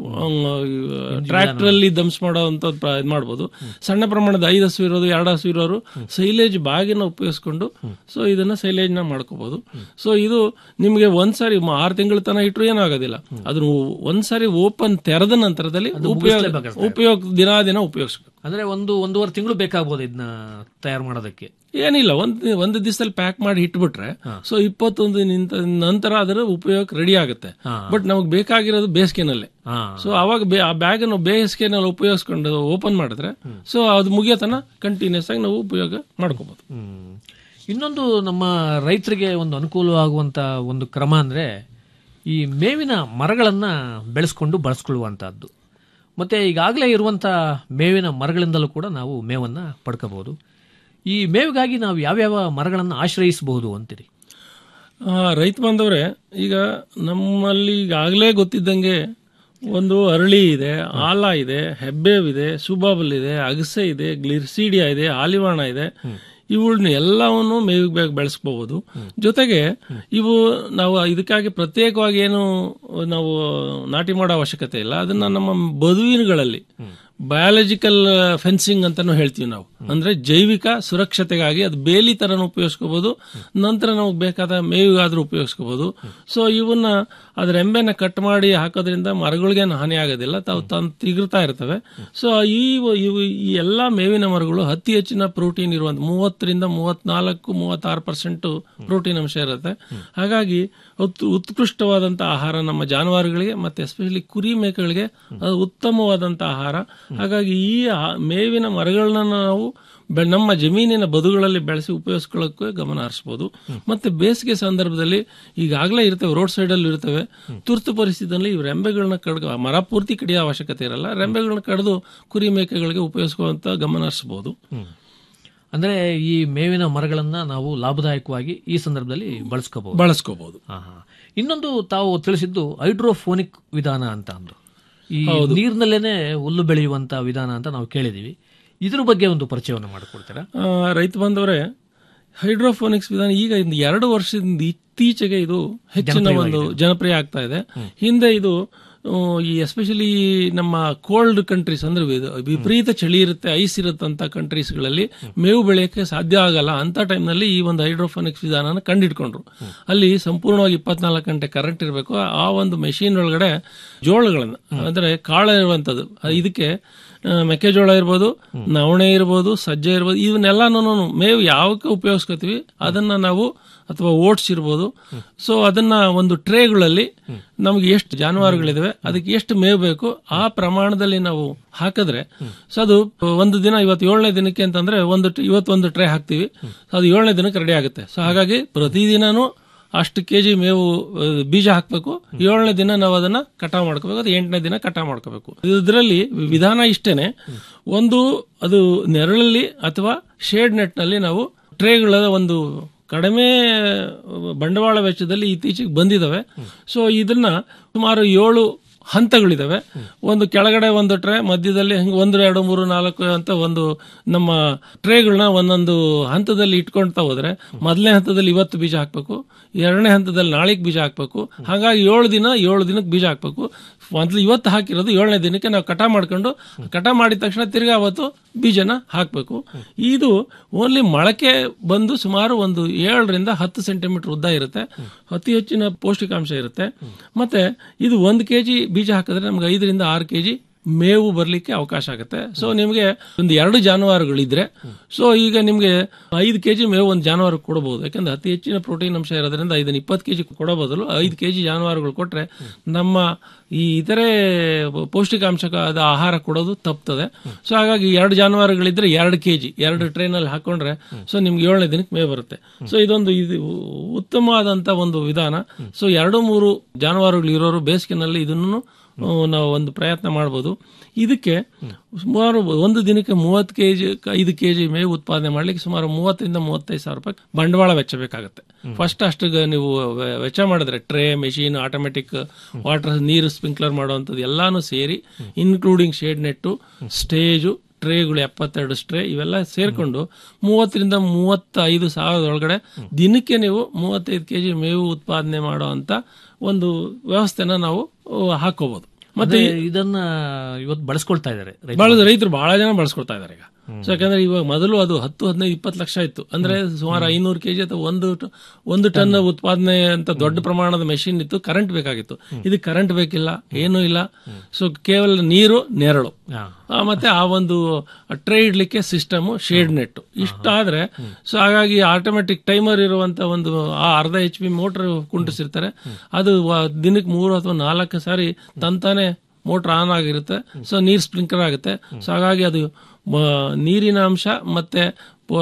ಟ್ರ್ಯಾಕ್ಟರ್ ಅಲ್ಲಿ ದಮ್ಸ್ ಮಾಡೋ ಅಂತ ಇದು ಮಾಡ್ಬೋದು ಸಣ್ಣ ಪ್ರಮಾಣದ ಐದು ಹಸು ಇರೋದು ಎರಡು ಹಸು ಇರೋರು ಸೈಲೇಜ್ ಬಾಗಿನ ಉಪಯೋಗಿಸ್ಕೊಂಡು ಸೊ ಇದನ್ನ ಸೈಲೇಜ್ ನ ಮಾಡ್ಕೋಬಹುದು ಸೊ ಇದು ನಿಮಗೆ ಒಂದ್ಸಾರಿ ಮ- ಆರು ತಿಂಗಳ ತನಕ ಇಟ್ಟರು ಏನಾಗೋದಿಲ್ಲ ಅದನ್ನ ಒಂದ್ಸಾರಿ ಓಪನ್ ತೆರೆದ ನಂತರದಲ್ಲಿ ಉಪಯೋಗ ಮುಗಿಸ್ಲೇಬೇಕಾಗ್ತದೆ. ಉಪಯೋಗ ದಿನಾ ದಿನ ಉಪಯೋಗಿಸ್ಬೇಕು ಅಂದ್ರೆ ಒಂದು ಒಂದೂವರೆ ತಿಂಗಳು ಬೇಕಾಗ್ಬೋದು ಇದನ್ನ ತಯಾರು ಮಾಡೋದಕ್ಕೆ ಏನಿಲ್ಲ ಒಂದ್ ಒಂದು ದಿವಸದಲ್ಲಿ ಪ್ಯಾಕ್ ಮಾಡಿ ಇಟ್ಬಿಟ್ರೆ ಸೊ ಇಪ್ಪತ್ತೊಂದು ನಿಂತ ನಂತರ ಅದರ ಉಪಯೋಗ ರೆಡಿ ಆಗುತ್ತೆ ಬಟ್ ನಮಗೆ ಬೇಕಾಗಿರೋದು ಬೇಸಿಗೆನಲ್ಲೇ ಸೊ ಅವಾಗ ಬೇ- ಆ ಬ್ಯಾಗ್ ನಾವು ಬೇಸಿಗೆನಲ್ಲಿ ಉಪಯೋಗಿಸ್ಕೊಂಡು ಓಪನ್ ಮಾಡಿದ್ರೆ ಸೊ ಅದು ಮುಗಿಯೋತನ ಕಂಟಿನ್ಯೂಸ್ ಆಗಿ ನಾವು ಉಪಯೋಗ ಮಾಡ್ಕೋಬಹುದು ಇನ್ನೊಂದು ನಮ್ಮ ರೈತರಿಗೆ ಒಂದು ಅನುಕೂಲವಾಗುವಂತ ಒಂದು ಕ್ರಮ ಅಂದ್ರೆ ಈ ಮೇವಿನ ಮರಗಳನ್ನ ಬೆಳೆಸ್ಕೊಂಡು ಬಳಸ್ಕೊಳ್ಳುವಂತಹದ್ದು ಮತ್ತೆ ಈಗಾಗಲೇ ಇರುವಂತ ಮೇವಿನ ಮರಗಳಿಂದಲೂ ಕೂಡ ನಾವು ಮೇವನ್ನ ಪಡ್ಕೋಬಹುದು ಈ ಮೇವಿಗಾಗಿ ನಾವು ಯಾವ್ಯಾವ ಮರಗಳನ್ನು ಆಶ್ರಯಿಸಬಹುದು ಅಂತೀರಿ ಆ, ರೈತ ಬಾಂಧವ್ರೆ ಈಗ ನಮ್ಮಲ್ಲಿ ಈಗಾಗಲೇ ಗೊತ್ತಿದ್ದಂಗೆ ಒಂದು ಅರಳಿ ಇದೆ ಆಲ ಇದೆ ಹೆಬ್ಬೇವಿದೆ ಸುಬಾಬಲ್ ಇದೆ ಅಗಸೆ ಇದೆ ಗ್ಲಿರ್ಸಿಡಿಯಾ ಇದೆ ಆಲಿವಾಣ ಇದೆ ಇವುಗಳನ್ನ ಎಲ್ಲವನ್ನು ಮೇವಿಗೆ ಬೇಗ ಬೆಳೆಸ್ಕೋಬಹುದು ಜೊತೆಗೆ ಇವು ನಾವು ಇದಕ್ಕಾಗಿ ಪ್ರತ್ಯೇಕವಾಗಿ ಏನು ನಾವು ನಾಟಿ ಮಾಡೋ ಅವಶ್ಯಕತೆ ಇಲ್ಲ ಅದನ್ನ ನಮ್ಮ ಬದುವಿನಗಳಲ್ಲಿ ಬಯಾಲಜಿಕಲ್ ಫೆನ್ಸಿಂಗ್ ಅಂತಾನು ಹೇಳ್ತೀವಿ ನಾವು ಅಂದ್ರೆ ಜೈವಿಕ ಸುರಕ್ಷತೆಗಾಗಿ ಅದು ಬೇಲಿ ತರನು ಉಪಯೋಗಿಸ್ಕೋಬಹುದು ನಂತರ ನಮಗೆ ಬೇಕಾದ ಮೇವಿಗಾದ್ರೂ ಉಪಯೋಗಿಸ್ಕೋಬಹುದು ಸೊ ಇವನ್ನ ಅದ್ರ ಎಂಬೆನ ಕಟ್ ಮಾಡಿ ಹಾಕೋದ್ರಿಂದ ಮರಗಳಿಗೇನು ಹಾನಿ ಆಗೋದಿಲ್ಲ ತಾವು ತಾನು ತಿಗುರ್ತಾ ಇರ್ತವೆ ಸೊ ಈ ಇವು ಈ ಎಲ್ಲಾ ಮೇವಿನ ಮರಗಳು ಅತಿ ಹೆಚ್ಚಿನ ಪ್ರೋಟೀನ್ ಇರುವಂತ ಮೂವತ್ತರಿಂದ ಮೂವತ್ನಾಲ್ಕು ಮೂವತ್ತಾರು ಪರ್ಸೆಂಟ್ ಪ್ರೋಟೀನ್ ಅಂಶ ಇರುತ್ತೆ ಹಾಗಾಗಿ ಉತ್- ಉತ್ಕೃಷ್ಟವಾದಂತ ಆಹಾರ ನಮ್ಮ ಜಾನುವಾರುಗಳಿಗೆ ಮತ್ತೆ ಎಸ್ಪೆಷಲಿ ಕುರಿ ಮೇಕೆಗಳಿಗೆ ಅದು ಉತ್ತಮವಾದಂತ ಆಹಾರ ಹಾಗಾಗಿ ಈ ಆ- ಮೇವಿನ ಮರಗಳನ್ನ ನಾವು ಬೆ- ನಮ್ಮ ಜಮೀನಿನ ಬದುಗಳಲ್ಲಿ ಬೆಳೆಸಿ ಉಪಯೋಗಿಸ್ಕೊಳ್ಳೋಕೆ ಗಮನ ಹರಿಸಬಹುದು ಮತ್ತೆ ಬೇಸಿಗೆ ಸಂದರ್ಭದಲ್ಲಿ ಈಗಾಗಲೇ ಇರ್ತವೆ ರೋಡ್ ಸೈಡ್ ಅಲ್ಲಿ ಇರ್ತವೆ ತುರ್ತು ಪರಿಸ್ಥಿತಿಯಲ್ಲಿ ಈ ರೆಂಬೆಗಳನ್ನ ಕಡ್ದು ಮರ ಪೂರ್ತಿ ಕಡಿಯೋ ಅವಶ್ಯಕತೆ ಇರಲ್ಲ ರೆಂಬೆಗಳನ್ನ ಕಡಿದು ಕುರಿ ಮೇಕೆಗಳಿಗೆ ಉಪಯೋಗಿಸುವಂತ ಗಮನ ಹರಿಸಬಹುದು ಅಂದ್ರೆ ಈ ಮೇವಿನ ಮರಗಳನ್ನ ನಾವು ಲಾಭದಾಯಕವಾಗಿ ಈ ಸಂದರ್ಭದಲ್ಲಿ ಬಳಸ್ಕೋಬಹುದು ಬಳಸ್ಕೋಬಹುದು ಇನ್ನೊಂದು ತಾವು ತಿಳಿಸಿದ್ದು ಹೈಡ್ರೋಫೋನಿಕ್ ವಿಧಾನ ಅಂತ ಅಂದ್ರು ಈ ನೀರಿನಲ್ಲೇನೆ ಹುಲ್ಲು ಬೆಳೆಯುವಂತ ವಿಧಾನ ಅಂತ ನಾವು ಕೇಳಿದೀವಿ ಇದ್ರ ಬಗ್ಗೆ ಒಂದು ಪರಿಚಯವನ್ನು ಮಾಡಿಕೊಡ್ತೀರಾ ಆ, ರೈತ ಬಂದವರೇ ಹೈಡ್ರೋಫೋನಿಕ್ಸ್ ವಿಧಾನ ಈಗ ಇಂದ ಎರಡು ವರ್ಷದಿಂದ ಇತ್ತೀಚೆಗೆ ಇದು ಹೆಚ್ಚಿನ ಒಂದು ಜನಪ್ರಿಯ ಆಗ್ತಾ ಇದೆ ಹಿಂದೆ ಇದು ಆ, ಈ ಎಸ್ಪೆಷಲಿ ನಮ್ಮ ಕೋಲ್ಡ್ ಕಂಟ್ರೀಸ್ ಅಂದ್ರೆ ವಿ- ವಿಪರೀತ ಚಳಿ ಇರುತ್ತೆ ಐಸ್ ಇರುತ್ತಂತ ಕಂಟ್ರೀಸ್ಗಳಲ್ಲಿ ಮೇವು ಬೆಳೆಯಕ್ಕೆ ಸಾಧ್ಯ ಆಗಲ್ಲ ಅಂತ ಟೈಮ್ನಲ್ಲಿ ಈ ಒಂದು ಹೈಡ್ರೋಫೋನಿಕ್ಸ್ ವಿಧಾನನ ಕಂಡಿಡ್ಕೊಂಡ್ರು ಅಲ್ಲಿ ಸಂಪೂರ್ಣವಾಗಿ ಇಪ್ಪತ್ನಾಲ್ಕು ಗಂಟೆ ಕರೆಂಟ್ ಇರಬೇಕು ಆ ಒಂದು ಮೆಷಿನ್ ಒಳಗಡೆ ಜೋಳಗಳನ್ನ ಅಂದ್ರೆ ಕಾಳ ಇರುವಂತದ್ದು ಇದಕ್ಕೆ ಆ, ಮೆಕ್ಕೆಜೋಳ ಇರ್ಬೋದು ನವಣೆ ಇರ್ಬೋದು ಸಜ್ಜೆ ಇರ್ಬೋದು ಇವನ್ನೆಲ್ಲಾನು ಮೇವು ಯಾವಕ್ಕೆ ಉಪಯೋಗಿಸ್ಕೊತೀವಿ ಅದನ್ನ ನಾವು ಅಥವಾ ಓಟ್ಸ್ ಇರ್ಬೋದು ಸೊ ಅದನ್ನ ಒಂದು ಟ್ರೇಗಳಲ್ಲಿ ನಮ್ಗೆ ಎಷ್ಟು ಜಾನುವಾರುಗಳಿದಾವೆ ಅದಕ್ಕೆ ಎಷ್ಟು ಮೇವು ಬೇಕು ಆ ಪ್ರಮಾಣದಲ್ಲಿ ನಾವು ಹಾಕಿದ್ರೆ ಸೊ ಅದು ಒಂದು ದಿನ ಇವತ್ತು ಏಳನೇ ದಿನಕ್ಕೆ ಅಂತಂದ್ರೆ ಒಂದು ಇವತ್ತು ಒಂದು ಟ್ರೇ ಹಾಕ್ತಿವಿ ಸೊ ಅದು ಏಳನೇ ದಿನಕ್ಕೆ ರೆಡಿ ಆಗುತ್ತೆ ಸೊ ಹಾಗಾಗಿ ಪ್ರತಿದಿನನೂ ಅಷ್ಟು ಕೆಜಿ ಮೇವು ಆ, ಬೀಜ ಹಾಕ್ಬೇಕು ಏಳನೇ ದಿನ ನಾವು ಅದನ್ನ ಕಟಾವ್ ಮಾಡ್ಕೋಬೇಕು ಅದು ಎಂಟನೇ ದಿನ ಕಟಾವ್ ಮಾಡ್ಕೋಬೇಕು ಇದರಲ್ಲಿ ವಿಧಾನ ಇಷ್ಟೇನೆ ಒಂದು ಅದು ನೆರಳಲ್ಲಿ ಅಥವಾ ಶೇಡ್ ನೆಟ್ ನಲ್ಲಿ ನಾವು ಟ್ರೇಗಳ ಒಂದು ಕಡಿಮೆ ಬಂಡವಾಳ ವೆಚ್ಚದಲ್ಲಿ ಇತ್ತೀಚೆಗೆ ಬಂದಿದಾವೆ ಸೊ ಇದನ್ನ ಸುಮಾರು ಏಳು ಹಂತಗಳಿದಾವೆ ಒಂದು ಕೆಳಗಡೆ ಒಂದು ಟ್ರೇ ಮಧ್ಯದಲ್ಲಿ ಹಿಂಗೆ ಒಂದು ಎರಡು ಮೂರು ನಾಲ್ಕು ಅಂತ ಒಂದು ನಮ್ಮ ಟ್ರೇಗಳನ್ನ ಒಂದೊಂದು ಹಂತದಲ್ಲಿ ಇಟ್ಕೊಳ್ತಾ ಹೋದ್ರೆ ಮೊದಲನೇ ಹಂತದಲ್ಲಿ ಇವತ್ತು ಬೀಜ ಹಾಕ್ಬೇಕು ಎರಡನೇ ಹಂತದಲ್ಲಿ ನಾಳೆಗೆ ಬೀಜ ಹಾಕ್ಬೇಕು ಹಾಗಾಗಿ ಏಳು ದಿನ ಏಳು ದಿನಕ್ಕೆ ಬೀಜ ಹಾಕ್ಬೇಕು ಮೊದಲು ಇವತ್ತು ಹಾಕಿರೋದು ಏಳನೇ ದಿನಕ್ಕೆ ನಾವು ಕಟ ಮಾಡ್ಕೊಂಡು ಕಟ ಮಾಡಿದ ತಕ್ಷಣ ತಿರ್ಗಾ ಅವತ್ತು ಬೀಜನ ಹಾಕ್ಬೇಕು ಇದು ಓನ್ಲಿ ಮೊಳಕೆ ಬಂದು ಸುಮಾರು ಒಂದು ಏಳರಿಂದ ಹತ್ತು ಸೆಂಟಿಮೀಟರ್ ಉದ್ದ ಇರುತ್ತೆ ಅತಿ ಹೆಚ್ಚಿನ ಪೌಷ್ಟಿಕಾಂಶ ಇರುತ್ತೆ ಮತ್ತೆ ಇದು ಒಂದು ಕೆಜಿ ಬೀಜ ಹಾಕಿದ್ರೆ ನಮ್ಗೆ ಐದರಿಂದ ಆರು ಕೆಜಿ ಮೇವು ಬರ್ಲಿಕ್ಕೆ ಅವಕಾಶ ಆಗುತ್ತೆ ಸೊ ನಿಮಗೆ ಒಂದು ಎರಡು ಜಾನುವಾರುಗಳಿದ್ರೆ ಸೊ ಈಗ ನಿಮಗೆ ಐದು ಕೆಜಿ ಮೇವು ಒಂದು ಜಾನುವಾರು ಕೊಡಬಹುದು ಯಾಕಂದ್ರೆ ಅತಿ ಹೆಚ್ಚಿನ ಪ್ರೋಟೀನ್ ಅಂಶ ಇರೋದ್ರಿಂದ ಇದನ್ನ ಇಪ್ಪತ್ತು ಕೆಜಿ ಕೊಡೋ ಬದಲು ಐದು ಕೆಜಿ ಜಾನುವಾರುಗಳು ಕೊಟ್ರೆ ನಮ್ಮ ಈ ಇತರೆ ಪೌಷ್ಟಿಕಾಂಶದ ಆಹಾರ ಕೊಡೋದು ತಪ್ತದೆ ಸೊ ಹಾಗಾಗಿ ಎರಡು ಜಾನುವಾರುಗಳಿದ್ರೆ ಎರಡು ಕೆಜಿ ಎರಡು ಟ್ರೈನಲ್ಲಿ ಹಾಕೊಂಡ್ರೆ ಸೊ ನಿಮ್ಗೆ ಏಳನೇ ದಿನಕ್ಕೆ ಮೇವು ಬರುತ್ತೆ ಸೊ ಇದೊಂದು ಇದು ಉತ್ತಮವಾದಂತ ಒಂದು ವಿಧಾನ ಸೊ ಎರಡು ಮೂರು ಜಾನುವಾರುಗಳು ಇರೋರು ಬೇಸಿಗೆನಲ್ಲಿ ಇದನ್ನು ಆ, ನಾವು ಒಂದು ಪ್ರಯತ್ನ ಮಾಡ್ಬೋದು ಇದಕ್ಕೆ ಸುಮಾರು ಒಂದು ದಿನಕ್ಕೆ ಮೂವತ್ತು ಕೆಜಿ ಐದು ಕೆಜಿ ಮೇವು ಉತ್ಪಾದನೆ ಮಾಡ್ಲಿಕ್ಕೆ ಸುಮಾರು ಮೂವತ್ತರಿಂದ ಮೂವತ್ತೈದು ಸಾವಿರ ರೂಪಾಯಿ ಬಂಡವಾಳ ವೆಚ್ಚ ಬೇಕಾಗುತ್ತೆ ಫಸ್ಟ್ ಅಷ್ಟು ನೀವು ವೆ- ವೆಚ್ಚ ಮಾಡಿದ್ರೆ ಟ್ರೇ ಮೆಷಿನ್ ಆಟೋಮೆಟಿಕ್ ವಾಟರ್ ನೀರು ಸ್ಪ್ರಿಂಕ್ಲರ್ ಮಾಡುವಂಥದ್ದು ಎಲ್ಲಾನು ಸೇರಿ ಇನ್ಕ್ಲೂಡಿಂಗ್ ಶೇಡ್ ನೆಟ್ಟು ಸ್ಟೇಜು ಟ್ರೇಗಳು ಎಪ್ಪತ್ತೆರಡು ಸ್ಟ್ರೇ ಇವೆಲ್ಲ ಸೇರ್ಕೊಂಡು ಮೂವತ್ತರಿಂದ ಮೂವತ್ತೈದು ಸಾವಿರದೊಳಗಡೆ ದಿನಕ್ಕೆ ನೀವು ಮೂವತ್ತೈದು ಕೆಜಿ ಮೇವು ಉತ್ಪಾದನೆ ಮಾಡುವಂತ ಒಂದು ವ್ಯವಸ್ಥೆನ ನಾವು ಆ, ಹಾಕೋಬಹುದು ಮತ್ತೆ ಮತ್ತೆ ಇದನ್ನ ಇವತ್ತು ಬಳಸ್ಕೊಳ್ತಾ ಇದ್ದಾರೆ ರೈತರು. ಬಹಳ ರೈತರು ಬಹಳ ಜನ ಬಳಸ್ಕೊಳ್ತಾ ಇದಾರೆ ಈಗ ಸೊ ಯಾಕಂದ್ರೆ ಇವಾಗ ಮೊದಲು ಅದು ಹತ್ತು ಹದಿನೈದು ಇಪ್ಪತ್ತು ಲಕ್ಷ ಇತ್ತು ಅಂದ್ರೆ ಸುಮಾರು ಐನೂರು ಕೆಜಿ ಅಥವಾ ಒಂದು ಟ- ಒಂದು ಟನ್ ಉತ್ಪಾದನೆ ಅಂತ ದೊಡ್ಡ ಪ್ರಮಾಣದ ಮೆಷಿನ್ ಇತ್ತು ಕರೆಂಟ್ ಬೇಕಾಗಿತ್ತು ಇದು ಕರೆಂಟ್ ಬೇಕಿಲ್ಲ ಏನೂ ಇಲ್ಲ ಸೊ ಕೇವಲ ನೀರು ನೆರಳು ಆ, ಮತ್ತೆ ಆ ಒಂದು ಟ್ರೇ ಇಡ್ಲಿಕ್ಕೆ ಸಿಸ್ಟಮ್ ಶೇಡ್ ನೆಟ್ ಇಷ್ಟಾದ್ರೆ ಸೊ ಹಾಗಾಗಿ ಆಟೋಮೆಟಿಕ್ ಟೈಮರ್ ಇರುವಂತ ಒಂದು ಆ ಅರ್ಧ ಎಚ್ ಪಿ ಮೋಟರ್ ಕುಂಟಿಸಿರ್ತಾರೆ ಅದು ವ- ದಿನಕ್ಕೆ ಮೂರು ಅಥವಾ ನಾಲ್ಕು ಸಾರಿ ತಂತಾನೆ ಮೋಟರ್ ಆನ್ ಆಗಿರುತ್ತೆ ಸೊ ನೀರ್ ಸ್ಪ್ರಿಂಕ್ಲರ್ ಆಗುತ್ತೆ ಸೊ ಹಾಗಾಗಿ ಅದು ಮ- ನೀರಿನ ಅಂಶ ಮತ್ತೆ ಪ-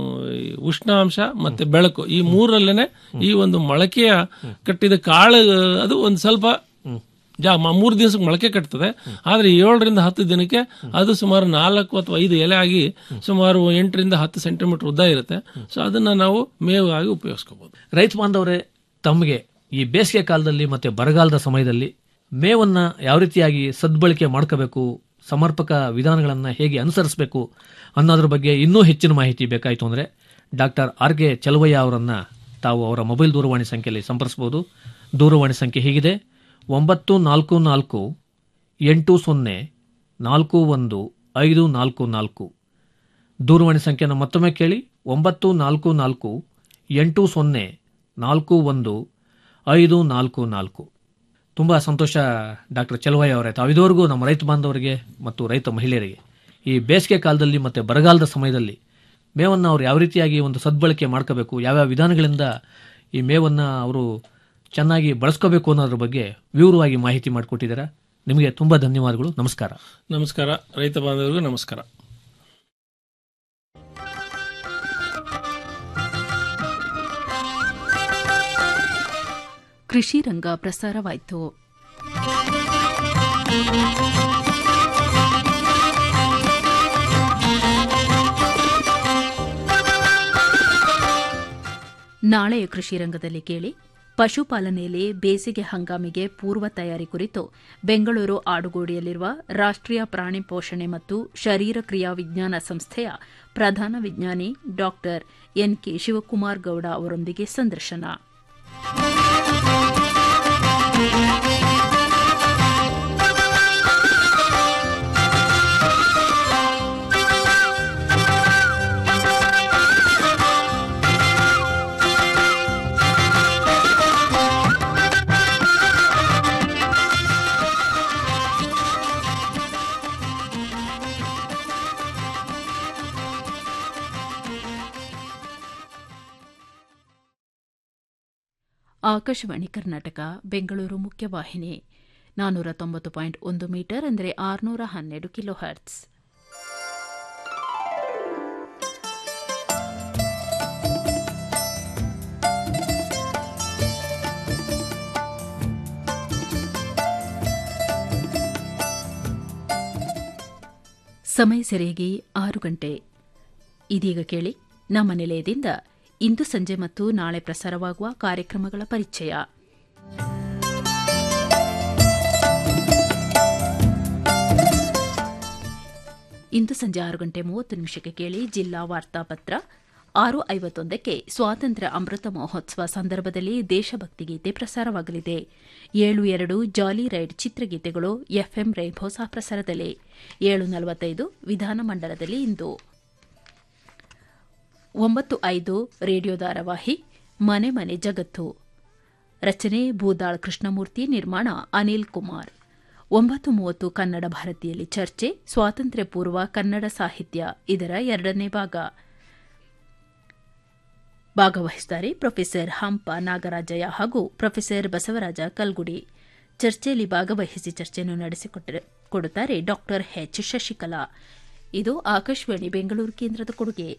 ಉಷ್ಣಾಂಶ ಮತ್ತೆ ಬೆಳಕು ಈ ಮೂರಲ್ಲೇನೆ ಈ ಒಂದು ಮೊಳಕೆಯ ಕಟ್ಟಿದ ಕಾಳು ಅದು ಒಂದು ಸ್ವಲ್ಪ ಜಾ ಮ- ಮೂರು ದಿವಸಕ್ಕೆ ಮೊಳಕೆ ಕಟ್ತದೆ ಆದ್ರೆ ಏಳರಿಂದ ಹತ್ತು ದಿನಕ್ಕೆ ಅದು ಸುಮಾರು ನಾಲ್ಕು ಅಥವಾ ಐದು ಎಲೆ ಆಗಿ ಸುಮಾರು ಎಂಟರಿಂದ ಹತ್ತು ಸೆಂಟಿಮೀಟರ್ ಉದ್ದ ಇರುತ್ತೆ ಸೊ ಅದನ್ನ ನಾವು ಮೇವು ಆಗಿ ಉಪಯೋಗಿಸ್ಕೋಬಹುದು ರೈತ ಬಾಂಧವರೇ ತಮಗೆ ಈ ಬೇಸಿಗೆ ಕಾಲದಲ್ಲಿ ಮತ್ತೆ ಬರಗಾಲದ ಸಮಯದಲ್ಲಿ ಮೇವನ್ನ ಯಾವ ರೀತಿಯಾಗಿ ಸದ್ಬಳಕೆ ಮಾಡ್ಕೋಬೇಕು ಸಮರ್ಪಕ ವಿಧಾನಗಳನ್ನ ಹೇಗೆ ಅನುಸರಿಸಬೇಕು ಅನ್ನೋದ್ರ ಬಗ್ಗೆ ಇನ್ನೂ ಹೆಚ್ಚಿನ ಮಾಹಿತಿ ಬೇಕಾಯಿತು ಅಂದ್ರೆ ಡಾಕ್ಟರ್ ಆರ್ ಕೆ ಚಲವಯ್ಯ ಅವರನ್ನ ತಾವು ಅವರ ಮೊಬೈಲ್ ದೂರವಾಣಿ ಸಂಖ್ಯೆಯಲ್ಲಿ ಸಂಪರ್ಸಬಹುದು ದೂರವಾಣಿ ಸಂಖ್ಯೆ ಹೀಗಿದೆ ಒಂಬತ್ತು ನಾಲ್ಕು ನಾಲ್ಕು ಎಂಟು ಸೊನ್ನೆ ನಾಲ್ಕು ಒಂದು ಐದು ನಾಲ್ಕು ನಾಲ್ಕು ದೂರವಾಣಿ ಸಂಖ್ಯೆನ ಮತ್ತೊಮ್ಮೆ ಕೇಳಿ ಒಂಬತ್ತು ನಾಲ್ಕು ನಾಲ್ಕು ಎಂಟು ಸೊನ್ನೆ ನಾಲ್ಕು ಒಂದು ಐದು ನಾಲ್ಕು ನಾಲ್ಕು ತುಂಬ ಸಂತೋಷ ಡಾಕ್ಟರ್ ಚಲವಾಯಿ ಅವರೇ ತಾವಿದುವರೆಗೂ ನಮ್ಮ ರೈತ ಬಾಂಧವರಿಗೆ ಮತ್ತು ರೈತ ಮಹಿಳೆಯರಿಗೆ ಈ ಬೇಸಿಗೆ ಕಾಲದಲ್ಲಿ ಮತ್ತು ಬರಗಾಲದ ಸಮಯದಲ್ಲಿ ಮೇವನ್ನು ಅವ್ರು ಯಾವ ರೀತಿಯಾಗಿ ಒಂದು ಸದ್ಬಳಕೆ ಮಾಡ್ಕೋಬೇಕು ಯಾವ್ಯಾವ ವಿಧಾನಗಳಿಂದ ಈ ಮೇವನ್ನು ಅವರು ಚೆನ್ನಾಗಿ ಬಳಸ್ಕೋಬೇಕು ಅನ್ನೋದ್ರ ಬಗ್ಗೆ ವಿವರವಾಗಿ ಮಾಹಿತಿ ಮಾಡಿಕೊಟ್ಟಿದ್ದೀರಾ ನಿಮಗೆ ತುಂಬ ಧನ್ಯವಾದಗಳು ನಮಸ್ಕಾರ ನಮಸ್ಕಾರ ರೈತ ಬಾಂಧವರಿಗೂ ನಮಸ್ಕಾರ ಕೃಷಿ ರಂಗ ಪ್ರಸಾರವಾಯಿತು ನಾಳೆಯ ಕೃಷಿ ರಂಗದಲ್ಲಿ ಕೇಳಿ ಪಶುಪಾಲನೆಯಲ್ಲಿ ಬೇಸಿಗೆ ಹಂಗಾಮಿಗೆ ಪೂರ್ವ ತಯಾರಿ ಕುರಿತು ಬೆಂಗಳೂರು ಆಡುಗೋಡಿಯಲ್ಲಿರುವ ರಾಷ್ಟ್ರೀಯ ಪ್ರಾಣಿ ಪೋಷಣೆ ಮತ್ತು ಶರೀರ ಕ್ರಿಯಾ ವಿಜ್ಞಾನ ಸಂಸ್ಥೆಯ ಪ್ರಧಾನ ವಿಜ್ಞಾನಿ ಡಾ ಎನ್ಕೆ ಶಿವಕುಮಾರ್ ಗೌಡ ಅವರೊಂದಿಗೆ ಸಂದರ್ಶನ ಆಕಾಶವಾಣಿ ಕರ್ನಾಟಕ ಬೆಂಗಳೂರು ಮುಖ್ಯವಾಹಿನಿ ನಾನ್ನೂರ ತೊಂಬತ್ತು ಪಾಯಿಂಟ್ ಒಂದು ಮೀಟರ್ ಅಂದರೆ ಆರುನೂರ ಹನ್ನೆರಡು ಕಿಲೋ ಹರ್ಟ್ಸ್ ಸಮಯ ಸರಿಯಾಗಿ ಆರು ಗಂಟೆ ಇದೀಗ ಕೇಳಿ ನಮ್ಮ ನಿಲಯದಿಂದ ಇಂದು ಸಂಜೆ ಮತ್ತು ನಾಳೆ ಪ್ರಸಾರವಾಗುವ ಕಾರ್ಯಕ್ರಮಗಳ ಪರಿಚಯ ಇಂದು ಸಂಜೆ ಆರು ಗಂಟೆ ಮೂವತ್ತು ನಿಮಿಷಕ್ಕೆ ಕೇಳಿ ಜಿಲ್ಲಾ ವಾರ್ತಾಪತ್ರ ಆರು ಐವತ್ತೊಂದಕ್ಕೆ ಸ್ವಾತಂತ್ರ್ಯ ಅಮೃತ ಮಹೋತ್ಸವ ಸಂದರ್ಭದಲ್ಲಿ ದೇಶಭಕ್ತಿ ಗೀತೆ ಪ್ರಸಾರವಾಗಲಿದೆ ಏಳು ಎರಡು ಜಾಲಿ ರೈಡ್ ಚಿತ್ರಗೀತೆಗಳು ಎಫ್ಎಂ ರೈನ್ಬೋ ಸಹ ಪ್ರಸಾರದಲ್ಲಿ ಏಳು ನಲವತ್ತೈದು ವಿಧಾನಮಂಡಲದಲ್ಲಿ ಇಂದು ಒಂಬತ್ತು ಐದು ರೇಡಿಯೋ ಧಾರಾವಾಹಿ ಮನೆ ಮನೆ ಜಗತ್ತು ರಚನೆ ಭೂದಾಳ್ ಕೃಷ್ಣಮೂರ್ತಿ ನಿರ್ಮಾಣ ಅನಿಲ್ ಕುಮಾರ್ ಒಂಬತ್ತು ಮೂವತ್ತು ಕನ್ನಡ ಭಾರತಿಯಲ್ಲಿ ಚರ್ಚೆ ಸ್ವಾತಂತ್ರ್ಯ ಪೂರ್ವ ಕನ್ನಡ ಸಾಹಿತ್ಯ ಇದರ ಎರಡನೇ ಭಾಗ ಭಾಗವಹಿಸುತ್ತಾರೆ ಪ್ರೊಫೆಸರ್ ಹಂಪ ನಾಗರಾಜಯ್ಯ ಹಾಗೂ ಪ್ರೊಫೆಸರ್ ಬಸವರಾಜ ಕಲ್ಗುಡಿ ಚರ್ಚೆಯಲ್ಲಿ ಭಾಗವಹಿಸಿ ಚರ್ಚೆಯನ್ನು ನಡೆಸಿಕೊಡುತ್ತಾರೆ ಡಾಕ್ಟರ್ ಎಚ್ ಶಶಿಕಲಾ ಇದು ಆಕಾಶವಾಣಿ ಬೆಂಗಳೂರು ಕೇಂದ್ರದ ಕೊಡುಗೆ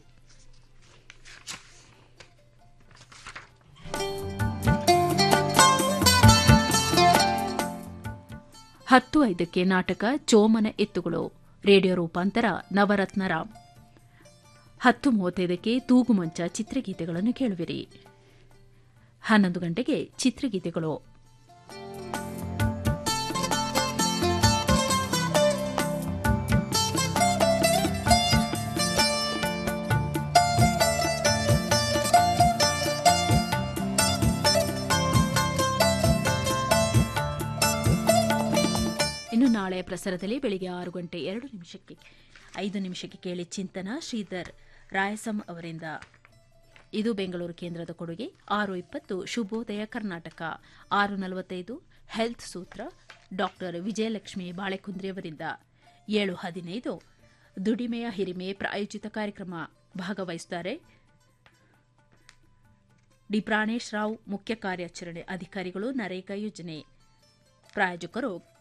ಹತ್ತು ಐದಕ್ಕೆ ನಾಟಕ ಚೋಮನ ಎತ್ತುಗಳು ರೇಡಿಯೋ ರೂಪಾಂತರ ನವರತ್ನ ರಾಮ್ ಹತ್ತು ಮೂವತ್ತೈದಕ್ಕೆ ತೂಗುಮಂಚ ಚಿತ್ರಗೀತೆಗಳನ್ನು ಕೇಳುವಿರಿ ಹನ್ನೊಂದು ಗಂಟೆಗೆ ಚಿತ್ರಗೀತೆಗಳು ಇನ್ನು ನಾಳೆ ಪ್ರಸಾರದಲ್ಲಿ ಬೆಳಿಗ್ಗೆ ಆರು ಗಂಟೆ ಎರಡು ನಿಮಿಷಕ್ಕೆ ಐದು ನಿಮಿಷಕ್ಕೆ ಕೇಳಿ ಚಿಂತನ ಶ್ರೀಧರ್ ರಾಯಸಂ ಅವರಿಂದ ಇದು ಬೆಂಗಳೂರು ಕೇಂದ್ರದ ಕೊಡುಗೆ ಆರು ಇಪ್ಪತ್ತು ಶುಭೋದಯ ಕರ್ನಾಟಕ ಆರು ನಲವತ್ತೈದು ಹೆಲ್ತ್ ಸೂತ್ರ ಡಾಕ್ಟರ್ ವಿಜಯಲಕ್ಷ್ಮಿ ಬಾಳೆಕುಂದ್ರಿ ಅವರಿಂದ ಏಳು ಹದಿನೈದು ದುಡಿಮೆಯ ಹಿರಿಮೆ ಪ್ರಾಯೋಜಿತ ಕಾರ್ಯಕ್ರಮ ಭಾಗವಹಿಸುತ್ತಾರೆ ಡಿ ಪ್ರಾಣೇಶ್ ರಾವ್ ಮುಖ್ಯ ಕಾರ್ಯಾಚರಣೆ ಅಧಿಕಾರಿಗಳು ನರೇಗಾ ಯೋಜನೆ ಪ್ರಾಯೋಜಕರು